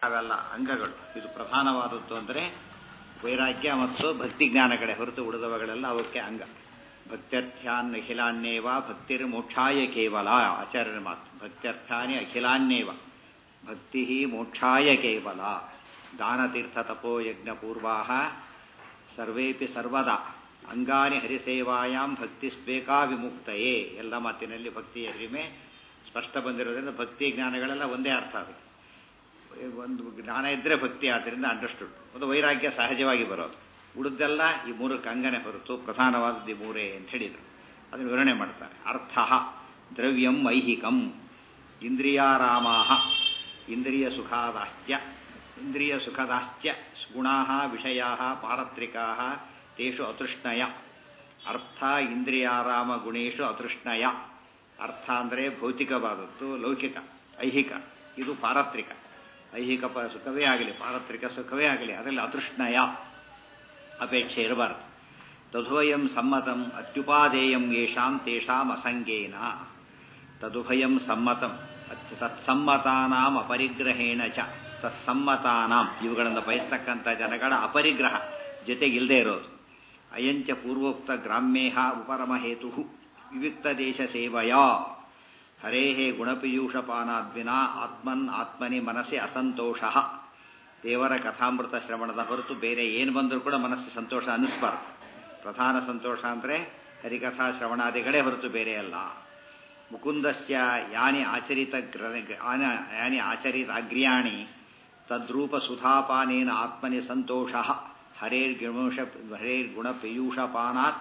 ಅವೆಲ್ಲ ಅಂಗಗಳು ಇದು ಪ್ರಧಾನವಾದದ್ದು ಅಂದರೆ ವೈರಾಗ್ಯ ಮತ್ತು ಭಕ್ತಿ ಜ್ಞಾನ ಕಡೆ ಹೊರತು ಉಳಿದವುಗಳೆಲ್ಲ ಅವಕ್ಕೆ ಅಂಗ ಭಕ್ತ್ಯರ್ಥ್ಯಾನ್ ಅಖಿಲಾನ್ಯೇವ ಭಕ್ತಿರ್ ಮೋಕ್ಷಾಯ ಕೇವಲ ಆಚಾರ್ಯರ ಮಾತು ಭಕ್ತ್ಯರ್ಥಾನಿ ಅಖಿಲಾನ್ಯೇವ ಭಕ್ತಿ ಮೋಕ್ಷಾಯ ಕೇವಲ ದಾನತೀರ್ಥ ತಪೋ ಯಜ್ಞ ಪೂರ್ವಾ ಸರ್ವೇಪಿ ಸರ್ವದಾ ಅಂಗಾನಿ ಹರಿಸೇವಾಯಾಂ ಭಕ್ತಿ ಸ್ವೇಕಾ ವಿಮುಕ್ತಯೇ ಎಲ್ಲ ಮಾತಿನಲ್ಲಿ ಭಕ್ತಿಯ ಹಿರಿಮೆ ಸ್ಪಷ್ಟ ಬಂದಿರೋದ್ರಿಂದ ಭಕ್ತಿ ಜ್ಞಾನಗಳೆಲ್ಲ ಒಂದೇ ಅರ್ಥ ಅದು ಒಂದು ಜ್ಞಾನ ಇದ್ದರೆ ಭಕ್ತಿ ಆದ್ದರಿಂದ ಅಂಡರ್ಸ್ಟುಡ್ ಒಂದು ವೈರಾಗ್ಯ ಸಹಜವಾಗಿ ಬರೋದು ಉಳಿದೆಲ್ಲ ಈ ಮೂರಕ್ಕೆ ಅಂಗನೆ ಹೊರತು ಪ್ರಧಾನವಾದದ್ದು ಈ ಮೂರೇ ಅಂತ ಹೇಳಿದರು ಅದನ್ನು ವಿವರಣೆ ಮಾಡ್ತಾರೆ ಅರ್ಥ ದ್ರವ್ಯಂ ಐಹಿಕಂ ಇಂದ್ರಿಯಾರಾಮಾ ಇಂದ್ರಿಯ ಸುಖಾದಾಶ್ಚ್ಯ ಇಂದ್ರಿಯ ಸುಖದಾಶ್ಚ್ಯ ಗುಣಾ ವಿಷಯಾ ಪಾರತ್ರಿಕಾ ತೇಷು ಅತೃಷ್ಣಯ ಅರ್ಥ ಇಂದ್ರಿಯಾರಾಮ ಗುಣೇಶು ಅತೃಷ್ಣಯ ಅರ್ಥ ಅಂದರೆ ಭೌತಿಕವಾದದ್ದು ಲೌಕಿಕ ಐಹಿಕ ಇದು ಪಾರತ್ರಿಕ ಐಹಿಕ ಪ ಸುಖವೇ ಆಗಲಿ ಪಾರತ್ರಿಕ ಸುಖವೇ ಆಗಲಿ ಅದರಲ್ಲಿ ಅತೃಷ್ಣಯ ಅಪೇಕ್ಷೆ ಇರಬಾರ್ದು ತದುಭಯಂ ಸಮ್ಮತಂ ಅತ್ಯುಪಾದೇಯಂ ಯೇಷಾಂ ತೇಷಾಂ ಅಸಂಗೇನ ತದುಭಯಂ ಸಮ್ಮತಂ ತತ್ಸಮ್ಮತಾನಾಂ ಅಪರಿಗ್ರಹೇಣ ಚ ತತ್ಸಮ್ಮತಾನಾಂ ಇವುಗಳನ್ನು ಬಯಸ್ತಕ್ಕಂಥ ಜನಗಳ ಅಪರಿಗ್ರಹ ಜೊತೆಗಿಲ್ಲದೆ ಇರೋದು ಅಯಂಚ ಪೂರ್ವೋಕ್ತ ಗ್ರಾಮ್ಯೇಹ ಉಪರಮಹೇತು ವಿವಿಕ್ತ ದೇಶ ಸೇವಯ ಹರೇ ಗುಣಪೀಯೂಷಪಾನಾದ್ವಿನಾ ಆತ್ಮನ್ ಆತ್ಮನಿ ಮನಸ್ಸಿ ಅಸಂತೋಷ ದೇವರ ಕಥಾಮೃತ ಶ್ರವಣದ ಹೊರತು ಬೇರೆ ಏನು ಬಂದರೂ ಕೂಡ ಮನಸ್ಸು ಸಂತೋಷ ಅನ್ನಿಸ್ಬಾರ್ದು ಪ್ರಧಾನ ಸಂತೋಷ ಅಂದರೆ ಹರಿಕಥಾ ಶ್ರವಣಾದಿಗಳೇ ಹೊರತು ಬೇರೆ ಅಲ್ಲ ಮುಕುಂದಸ್ಯ ಯಾನಿ ಆಚರಿತ ಯಾನಿ ಆಚರಿತ ಅಗ್ರ್ಯಾಣಿ ತದ್ರೂಪ ಸುಧಾಪಾನೇನ ಆತ್ಮನಿ ಸಂತೋಷ ಹರೇರ್ಗುಣಶ ಹರೇರ್ಗುಣಪೀಯೂಷಪಾನಾತ್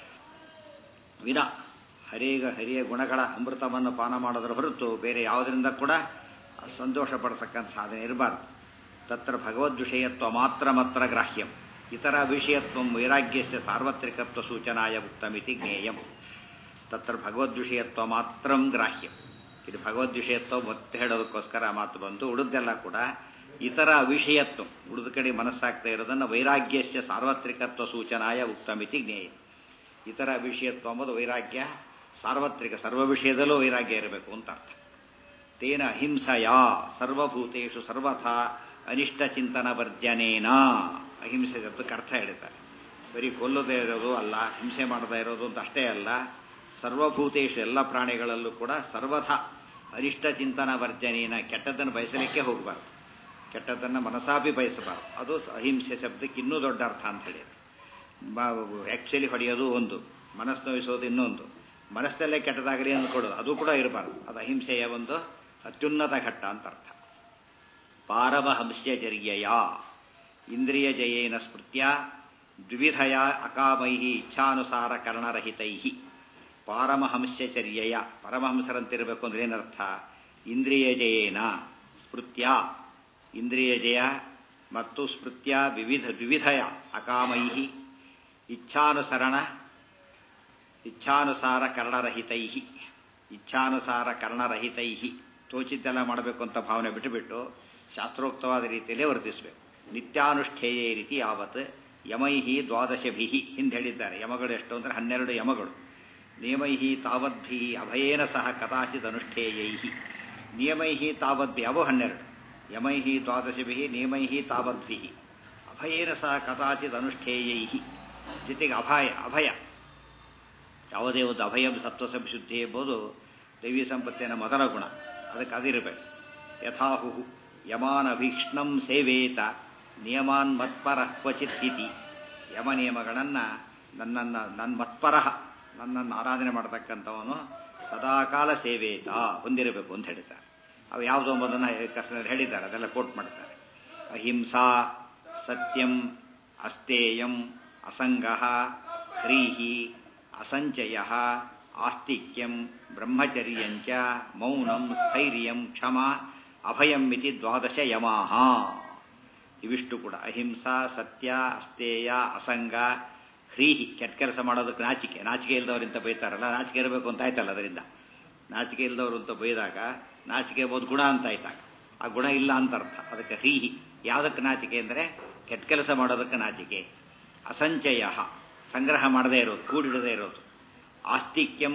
ವಿನ ಹರೇಗ ಹರಿಯ ಗುಣಗಳ ಅಮೃತವನ್ನು ಪಾನ ಮಾಡೋದರ ಹೊರತು ಬೇರೆ ಯಾವುದರಿಂದ ಕೂಡ ಸಂತೋಷ ಪಡತಕ್ಕಂಥ ಸಾಧನೆ ಇರಬಾರ್ದು ತತ್ರ ಭಗವದ್ವಿಷಯತ್ವ ಮಾತ್ರ ಮಾತ್ರ ಗ್ರಾಹ್ಯಂ ಇತರ ವಿಷಯತ್ವ ವೈರಾಗ್ಯಸ್ಯ ಸಾರ್ವತ್ರಿಕತ್ವ ಸೂಚನಾಯ ಉಕ್ತಮಿತಿ ಜ್ಞೇಯಂ ತತ್ರ ಭಗವದ್ವಿಷಯತ್ವ ಮಾತ್ರ ಗ್ರಾಹ್ಯಂ ಇದು ಭಗವದ್ವಿಷಯತ್ವ ಮತ್ತೆ ಹೇಳೋದಕ್ಕೋಸ್ಕರ ಮಾತು ಬಂತು ಉಳಿದೆಲ್ಲ ಕೂಡ ಇತರ ವಿಷಯತ್ವ ಉಳಿದ ಕಡೆ ಮನಸ್ಸಾಗ್ತಾ ಇರೋದನ್ನು ವೈರಾಗ್ಯಸ್ಯ ಸಾರ್ವತ್ರಿಕತ್ವ ಸೂಚನಾಯ ಉಕ್ತಮಿತಿ ಜ್ಞೇಯ ಇತರ ವಿಷಯತ್ವ ಎಂಬುದು ವೈರಾಗ್ಯ ಸಾರ್ವತ್ರಿಕ ಸರ್ವ ವಿಷಯದಲ್ಲೂ ವೈರಾಗ್ಯ ಇರಬೇಕು ಅಂತ ಅರ್ಥ ತೇನ ಅಹಿಂಸೆಯ ಸರ್ವಭೂತೇಶು ಸರ್ವಥಾ ಅನಿಷ್ಟ ಚಿಂತನ ವರ್ಜನೇನ ಅಹಿಂಸೆ ಶಬ್ದಕ್ಕೆ ಅರ್ಥ ಹೇಳ್ತಾರೆ ಬರೀ ಕೊಲ್ಲದೇ ಇರೋದು ಅಲ್ಲ ಹಿಂಸೆ ಮಾಡದೇ ಇರೋದು ಅಂತ ಅಷ್ಟೇ ಅಲ್ಲ ಸರ್ವಭೂತೇಶು ಎಲ್ಲ ಪ್ರಾಣಿಗಳಲ್ಲೂ ಕೂಡ ಸರ್ವಥ ಅನಿಷ್ಟ ಚಿಂತನ ವರ್ಜನೇನ ಕೆಟ್ಟದ್ದನ್ನು ಬಯಸಲಿಕ್ಕೆ ಹೋಗಬಾರ್ದು ಕೆಟ್ಟದ್ದನ್ನು ಮನಸಾಪಿ ಬಯಸಬಾರ್ದು ಅದು ಅಹಿಂಸೆ ಶಬ್ದಕ್ಕೆ ಇನ್ನೂ ದೊಡ್ಡ ಅರ್ಥ ಅಂತ ಹೇಳಿ ಆ್ಯಕ್ಚುಲಿ ಹೊಡೆಯೋದು ಒಂದು ಮನಸ್ಸು ನೋಯಿಸೋದು ಇನ್ನೊಂದು ಮನಸ್ಸಲ್ಲೇ ಕೆಟ್ಟದಾಗಲಿ ಅಂದ್ಕೊಡೋದು ಅದು ಕೂಡ ಇರಬಾರ್ದು ಅದು ಅಹಿಂಸೆಯ ಒಂದು ಅತ್ಯುನ್ನತ ಘಟ್ಟ ಅಂತ ಅರ್ಥ ಪಾರಮಹಂಸ್ಯಚರ್ಯಯ ಇಂದ್ರಿಯ ಜಯೇನ ಸ್ಮೃತ್ಯ ದ್ವಿಧಯ ಅಕಾಮೈ ಇಚ್ಛಾನುಸಾರ ಕರ್ಣರಹಿತೈ ಪಾರಮಹಂಸ್ಯಚರ್ಯಯ ಪರಮಹಂಸರಂತಿರಬೇಕು ಅಂದ್ರೆ ಏನರ್ಥ ಇಂದ್ರಿಯ ಜಯೇನ ಸ್ಮೃತ್ಯ ಇಂದ್ರಿಯ ಜಯ ಮತ್ತು ಸ್ಮೃತ್ಯ ವಿವಿಧ ದ್ವಿಧಯ ಅಕಾಮೈ ಇಚ್ಛಾನುಸರಣ ಇಚ್ಛಾನುಸಾರ ಕರ್ಣರಹಿತೈ ಇಚ್ಛಾನುಸಾರ ಕರ್ಣರಹಿತೈ ತೋಚಿದ್ದೆಲ್ಲ ಮಾಡಬೇಕು ಅಂತ ಭಾವನೆ ಬಿಟ್ಟುಬಿಟ್ಟು ಶಾಸ್ತ್ರೋಕ್ತವಾದ ರೀತಿಯಲ್ಲೇ ವರ್ತಿಸಬೇಕು ನಿತ್ಯಾನುಷ್ಠೇಯ ರೀತಿ ಯಾವತ್ ಯಮೈಹಿ ದ್ವಾದಶಭಿ ಹಿಂದೆ ಹೇಳಿದ್ದಾರೆ ಯಮಗಳು ಎಷ್ಟು ಅಂದರೆ ಹನ್ನೆರಡು ಯಮಗಳು ನಿಯಮೈಹಿ ತಾವದ್ಭಿ ಅಭಯೇನ ಸಹ ಕದಾಚಿತ್ ಅನುಷ್ಠೇಯೈ ನಿಯಮೈಹಿ ತಾವದ್ಭಿ ಅವು ಹನ್ನೆರಡು ಯಮೈಹಿ ದ್ವಾದಶಭಿ ನಿಯಮೈಹಿ ತಾವದ್ಭಿ ಅಭಯೇನ ಸಹ ಕದಾಚಿತ್ ಅನುಷ್ಠೇಯೈ ಜೊತೆಗೆ ಅಭಯ ಅಭಯ ಯಾವುದೇ ಒಂದು ಅಭಯಂ ಸತ್ವ ಸಂಶುದ್ಧಿ ಎಂಬುದು ದೈವಿ ಸಂಪತ್ತಿನ ಮೊದಲ ಗುಣ ಅದಕ್ಕೆ ಅದಿರಬೇಕು ಯಥಾಹು ಯಮಾನಭೀಕ್ಷ್ಣಂ ಸೇವೇತ ನಿಯಮಾನ್ ಮತ್ಪರ ಕ್ವಚಿತ್ ಇತಿ ಯಮ ನಿಯಮಗಳನ್ನು ನನ್ನನ್ನು ನನ್ನ ಮತ್ಪರಃ ನನ್ನನ್ನು ಆರಾಧನೆ ಮಾಡತಕ್ಕಂಥವನು ಸದಾಕಾಲ ಸೇವೇತ ಹೊಂದಿರಬೇಕು ಅಂತ ಹೇಳ್ತಾರೆ ಅವು ಯಾವುದೋ ಎಂಬುದನ್ನು ಕಷ್ಟದಲ್ಲಿ ಹೇಳಿದ್ದಾರೆ ಅದೆಲ್ಲ ಕೋಟ್ ಮಾಡ್ತಾರೆ ಅಹಿಂಸಾ ಸತ್ಯಂ ಅಸ್ತೇಯಂ ಅಸಂಗಃ ಹ್ರೀಹಿ ಅಸಂಚಯ ಆಸ್ತಿಕ್ಯಂ ಬ್ರಹ್ಮಚರ್ಯಂಚ ಮೌನಂ ಸ್ಥೈರ್ಯಂ ಕ್ಷಮ ಅಭಯಂ ಇತಿ ದ್ವಾದಶ ಯಮಾಹ ಇವಿಷ್ಟು ಕೂಡ ಅಹಿಂಸಾ ಸತ್ಯ ಅಸ್ತೇಯ ಅಸಂಗ ಹ್ರೀಹಿ ಕೆಟ್ಟ ಕೆಲಸ ಮಾಡೋದಕ್ಕೆ ನಾಚಿಕೆ ನಾಚಿಕೆ ಇಲ್ಲದವರಿಂತ ಬೈತಾರಲ್ಲ ನಾಚಿಕೆ ಇರಬೇಕು ಅಂತ ಆಯ್ತಲ್ಲ ಅದರಿಂದ ನಾಚಿಕೆ ಇಲ್ಲದವರು ಅಂತ ಬೈದಾಗ ನಾಚಿಕೆ ಎಂಬುದು ಗುಣ ಅಂತ ಆಯ್ತಾಗ ಆ ಗುಣ ಇಲ್ಲ ಅಂತ ಅರ್ಥ ಅದಕ್ಕೆ ಹ್ರೀಹಿ ಯಾವುದಕ್ಕೆ ನಾಚಿಕೆ ಅಂದರೆ ಕೆಟ್ಟ ಕೆಲಸ ಮಾಡೋದಕ್ಕೆ ನಾಚಿಕೆ ಅಸಂಚಯ ಸಂಗ್ರಹ ಮಾಡದೇ ಇರೋದು ಕೂಡಿಡದೇ ಇರೋದು ಆಸ್ತಿಕ್ಯಂ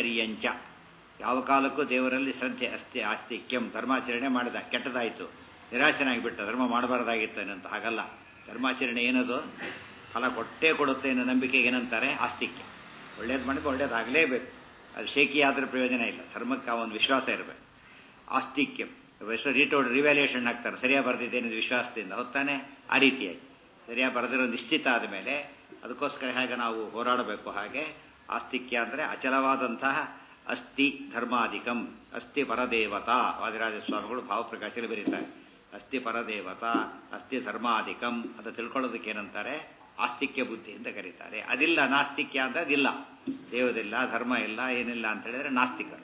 ಬ್ರಹ್ಮಚರ್ಯಂಚ ಯಾವ ಕಾಲಕ್ಕೂ ದೇವರಲ್ಲಿ ಶ್ರದ್ಧೆ ಅಸ್ತಿ ಆಸ್ತಿಕ್ಯಂ ಧರ್ಮಾಚರಣೆ ಮಾಡಿದ ಕೆಟ್ಟದಾಯಿತು ನಿರಾಶನಾಗಿಬಿಟ್ಟ ಧರ್ಮ ಮಾಡಬಾರ್ದಾಗಿತ್ತೇನೆ ಅಂತ ಹಾಗಲ್ಲ ಧರ್ಮಾಚರಣೆ ಏನದು ಫಲ ಕೊಟ್ಟೇ ಕೊಡುತ್ತೆ ಅನ್ನೋ ನಂಬಿಕೆಗೆ ಏನಂತಾರೆ ಆಸ್ತಿಕ್ಯ ಒಳ್ಳೇದು ಮಾಡಿದ್ರೆ ಒಳ್ಳೇದಾಗಲೇಬೇಕು ಅದು ಶೇಕಿ ಆದರೆ ಪ್ರಯೋಜನ ಇಲ್ಲ ಧರ್ಮಕ್ಕೆ ಆ ಒಂದು ವಿಶ್ವಾಸ ಇರಬೇಕು ಆಸ್ತಿಕ್ಯ ರಿಟೋಡ್ ರಿವ್ಯಾಲ್ಯೂಯೇಷನ್ ಆಗ್ತಾರೆ ಸರಿಯಾಗಿ ಬರೆದಿದ್ದೇನೆ ವಿಶ್ವಾಸದಿಂದ ಹೊತ್ತಾನೆ ಆ ರೀತಿಯಾಗಿ ಸರಿಯಾಗಿ ಬರೆದಿರೋ ನಿಶ್ಚಿತ ಆದಮೇಲೆ ಅದಕ್ಕೋಸ್ಕರ ಹೇಗೆ ನಾವು ಹೋರಾಡಬೇಕು ಹಾಗೆ ಆಸ್ತಿಕ್ಯ ಅಂದರೆ ಅಚಲವಾದಂತಹ ಅಸ್ಥಿ ಧರ್ಮಾಧಿಕಂ ಅಸ್ಥಿ ಪರದೇವತಾ ವಾದಿರಾಜ ಸ್ವಾಮಿಗಳು ಭಾವಪ್ರಕಾಶದಲ್ಲಿ ಬರೀತಾರೆ ಅಸ್ಥಿ ಪರದೇವತಾ ಅಸ್ಥಿ ಧರ್ಮಾಧಿಕಂ ಅಂತ ತಿಳ್ಕೊಳ್ಳೋದಕ್ಕೆ ಏನಂತಾರೆ ಆಸ್ತಿಕ್ಯ ಬುದ್ಧಿ ಅಂತ ಕರೀತಾರೆ ಅದಿಲ್ಲ ನಾಸ್ತಿಕ್ಯ ಅಂತ ಅದಿಲ್ಲ ದೇವದಿಲ್ಲ ಧರ್ಮ ಇಲ್ಲ ಏನಿಲ್ಲ ಅಂತ ಹೇಳಿದ್ರೆ ನಾಸ್ತಿಕರು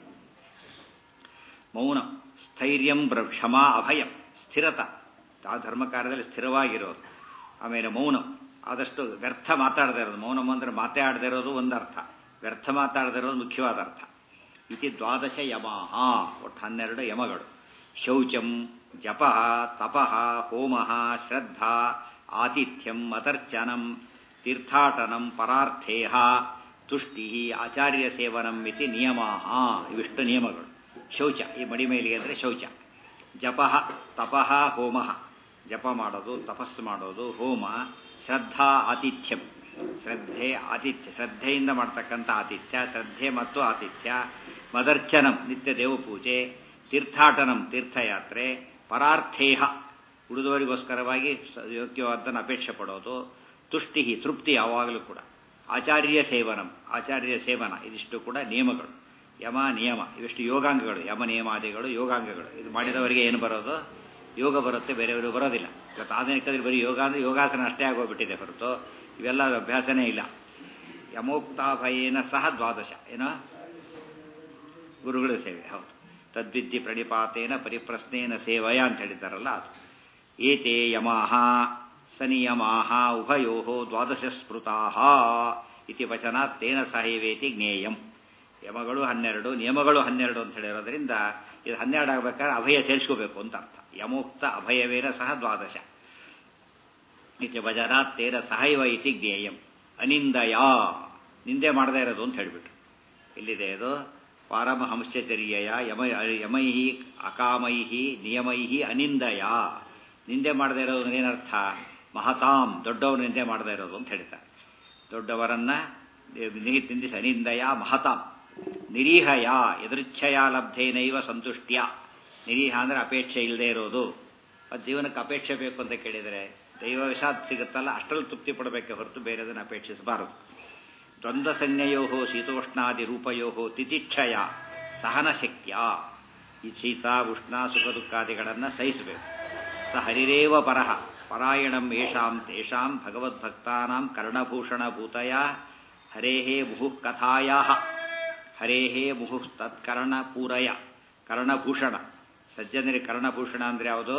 ಮೌನ ಸ್ಥೈರ್ಯಂ ಕ್ಷಮ ಅಭಯಂ ಸ್ಥಿರತ ಆ ಧರ್ಮ ಕಾರ್ಯದಲ್ಲಿ ಸ್ಥಿರವಾಗಿರೋದು ಆಮೇಲೆ ಮೌನ ಆದಷ್ಟು ವ್ಯರ್ಥ ಮಾತಾಡದೇ ಇರೋದು ಮೌನಂ ಅಂದರೆ ಮಾತಾಡದೇ ಇರೋದು ಒಂದು ಅರ್ಥ ವ್ಯರ್ಥ ಮಾತಾಡದೇ ಇರೋದು ಮುಖ್ಯವಾದ ಅರ್ಥ ಇತಿ ದ್ವಾದಶ ಯಮಃ ಒಟ್ಟು ಹನ್ನೆರಡು ಯಮಗಳು ಶೌಚಂ ಜಪ ತಪಃ ಹೋಮ ಶ್ರದ್ಧಾ ಆತಿಥ್ಯಂ ಅದರ್ಚನಂ ತೀರ್ಥಾಟನಂ ಪರಾರ್ಥೇಹ ತುಷ್ಟಿ ಆಚಾರ್ಯ ಸೇವನಂ ಇತಿ ನಿಯಮ ಇವಿಷ್ಟು ನಿಯಮಗಳು ಶೌಚ ಈ ಮಡಿಮೇಲಿಗೆ ಅಂದರೆ ಶೌಚ ಜಪ ತಪಃ ಹೋಮ ಜಪ ಮಾಡೋದು ತಪಸ್ಸು ಮಾಡೋದು ಹೋಮ ಶ್ರದ್ಧಾ ಆತಿಥ್ಯಂ ಶ್ರದ್ಧೆ ಆತಿಥ್ಯ ಶ್ರದ್ಧೆಯಿಂದ ಮಾಡ್ತಕ್ಕಂಥ ಆತಿಥ್ಯ ಶ್ರದ್ಧೆ ಮತ್ತು ಆತಿಥ್ಯ ಮದರ್ಚನಂ ನಿತ್ಯ ದೇವಪೂಜೆ ತೀರ್ಥಾಟನಂ ತೀರ್ಥಯಾತ್ರೆ ಪರಾರ್ಥೇಹ ಉಳಿದವರಿಗೋಸ್ಕರವಾಗಿ ಯೋಗ್ಯವಾದ್ದನ್ನು ಅಪೇಕ್ಷೆ ಪಡೋದು ತುಷ್ಟಿ ತೃಪ್ತಿ ಯಾವಾಗಲೂ ಕೂಡ ಆಚಾರ್ಯ ಸೇವನಂ ಆಚಾರ್ಯ ಸೇವನ ಇದಿಷ್ಟು ಕೂಡ ನಿಯಮಗಳು ಯಮ ನಿಯಮ ಇವಿಷ್ಟು ಯೋಗಾಂಗಗಳು ಯಮ ನಿಯಮಾದಿಗಳು ಯೋಗಾಂಗಗಳು ಇದು ಮಾಡಿದವರಿಗೆ ಏನು ಬರೋದು ಯೋಗ ಬರುತ್ತೆ ಬೇರೆಯವರು ಬರೋದಿಲ್ಲ ಇವತ್ತು ಆಧುನಿಕದಲ್ಲಿ ಬರೀ ಯೋಗ ಅಂದರೆ ಯೋಗಾಸನ ಅಷ್ಟೇ ಆಗೋಗ್ಬಿಟ್ಟಿದೆ ಹೊರತು ಇವೆಲ್ಲ ಅಭ್ಯಾಸನೇ ಇಲ್ಲ ಯಮೋಕ್ತಾಭಯೇನ ಸಹ ದ್ವಾದಶ ಏನೋ ಗುರುಗಳ ಸೇವೆ ಹೌದು ತದ್ವಿದ್ಯೆ ಪ್ರಣಿಪಾತೇನ ಪರಿಪ್ರಶ್ನೇನ ಸೇವಯ ಅಂತ ಹೇಳಿದ್ದಾರಲ್ಲ ಅದು ಏತೆ ಯಮಾಹ ಸನಿಯಮಾಹ ಉಭಯೋ ದ್ವಾದಶ ಸ್ಮೃತಾ ಇತಿ ವಚನಾತ್ ತೇನ ಸಹೈವೇತಿ ಜ್ಞೇಯಂ ಯಮಗಳು ಹನ್ನೆರಡು ನಿಯಮಗಳು ಹನ್ನೆರಡು ಅಂತ ಹೇಳಿರೋದ್ರಿಂದ ಇದು ಹನ್ನೆರಡು ಆಗಬೇಕಾದ್ರೆ ಅಭಯ ಸೇರಿಸ್ಕೋಬೇಕು ಅಂತ ಅರ್ಥ ಯಮೋಕ್ತ ಅಭಯವೇನ ಸಹ ದ್ವಾದಶ ಇತಿ ವಜರಾತ್ ತೇನ ಸಹೈವ ಇತಿ ಜ್ಞೇಯಂ ಅನಿಂದಯ ನಿಂದೆ ಮಾಡದೇ ಇರೋದು ಅಂತ ಹೇಳಿಬಿಟ್ರು ಇಲ್ಲಿದೆ ಅದು ಪಾರಮಹಂಸಚರ್ಯಯ ಯಮ ಯಮೈಹಿ ಅಕಾಮೈಹಿ ನಿಯಮೈಹಿ ಅನಿಂದಯ ನಿಂದೆ ಮಾಡದೇ ಇರೋದು ಏನರ್ಥ ಮಹತಾಂ ದೊಡ್ಡವರು ನಿಂದೆ ಮಾಡದೇ ಇರೋದು ಅಂತ ಹೇಳ್ತಾರೆ ದೊಡ್ಡವರನ್ನ ನಿಂದಿಸಿ ಅನಿಂದಯ ಮಹತಾಂ ನಿರೀಹಯ ಎದೃಚ್ಛಯ ಲಬ್ಧೇನೈವ ಸಂತುಷ್ಟ್ಯ ನಿರೀಹ ಅಂದರೆ ಅಪೇಕ್ಷೆ ಇಲ್ಲದೆ ಇರೋದು ಅದು ಜೀವನಕ್ಕೆ ಅಪೇಕ್ಷೆ ಬೇಕು ಅಂತ ಕೇಳಿದರೆ ದೈವ ವಿಷಾದ್ ಸಿಗುತ್ತಲ್ಲ ಅಷ್ಟರಲ್ಲಿ ತೃಪ್ತಿ ಪಡಬೇಕೆ ಹೊರತು ಬೇರೆದನ್ನು ಅಪೇಕ್ಷಿಸಬಾರದು ದ್ವಂದ್ವ ಸಂಜ್ಞೆಯೋ ಶೀತೋಷ್ಣಾದಿ ರೂಪಯೋ ತಿತಿಕ್ಷಯ ಸಹನಶಕ್ಯ ಈ ಶೀತ ಉಷ್ಣ ಸುಖ ದುಃಖಾದಿಗಳನ್ನು ಸಹಿಸಬೇಕು ಸ ಹರಿರೇವ ಪರಃ ಪರಾಯಣಂ ಯೇಷಾಂ ತೇಷಾಂ ಭಗವದ್ಭಕ್ತಾನಾಂ ಕರ್ಣಭೂಷಣಭೂತಯ ಹರೇಃ ಮುಹುಃ ಕಥಾಯಾ ಹರೇಃ ಮುಹುಃ ತತ್ಕರ್ಣಪೂರಯ ಕರ್ಣಭೂಷಣ ಸಜ್ಜನರಿಗೆ ಕರ್ಣಭೂಷಣ ಅಂದರೆ ಯಾವುದು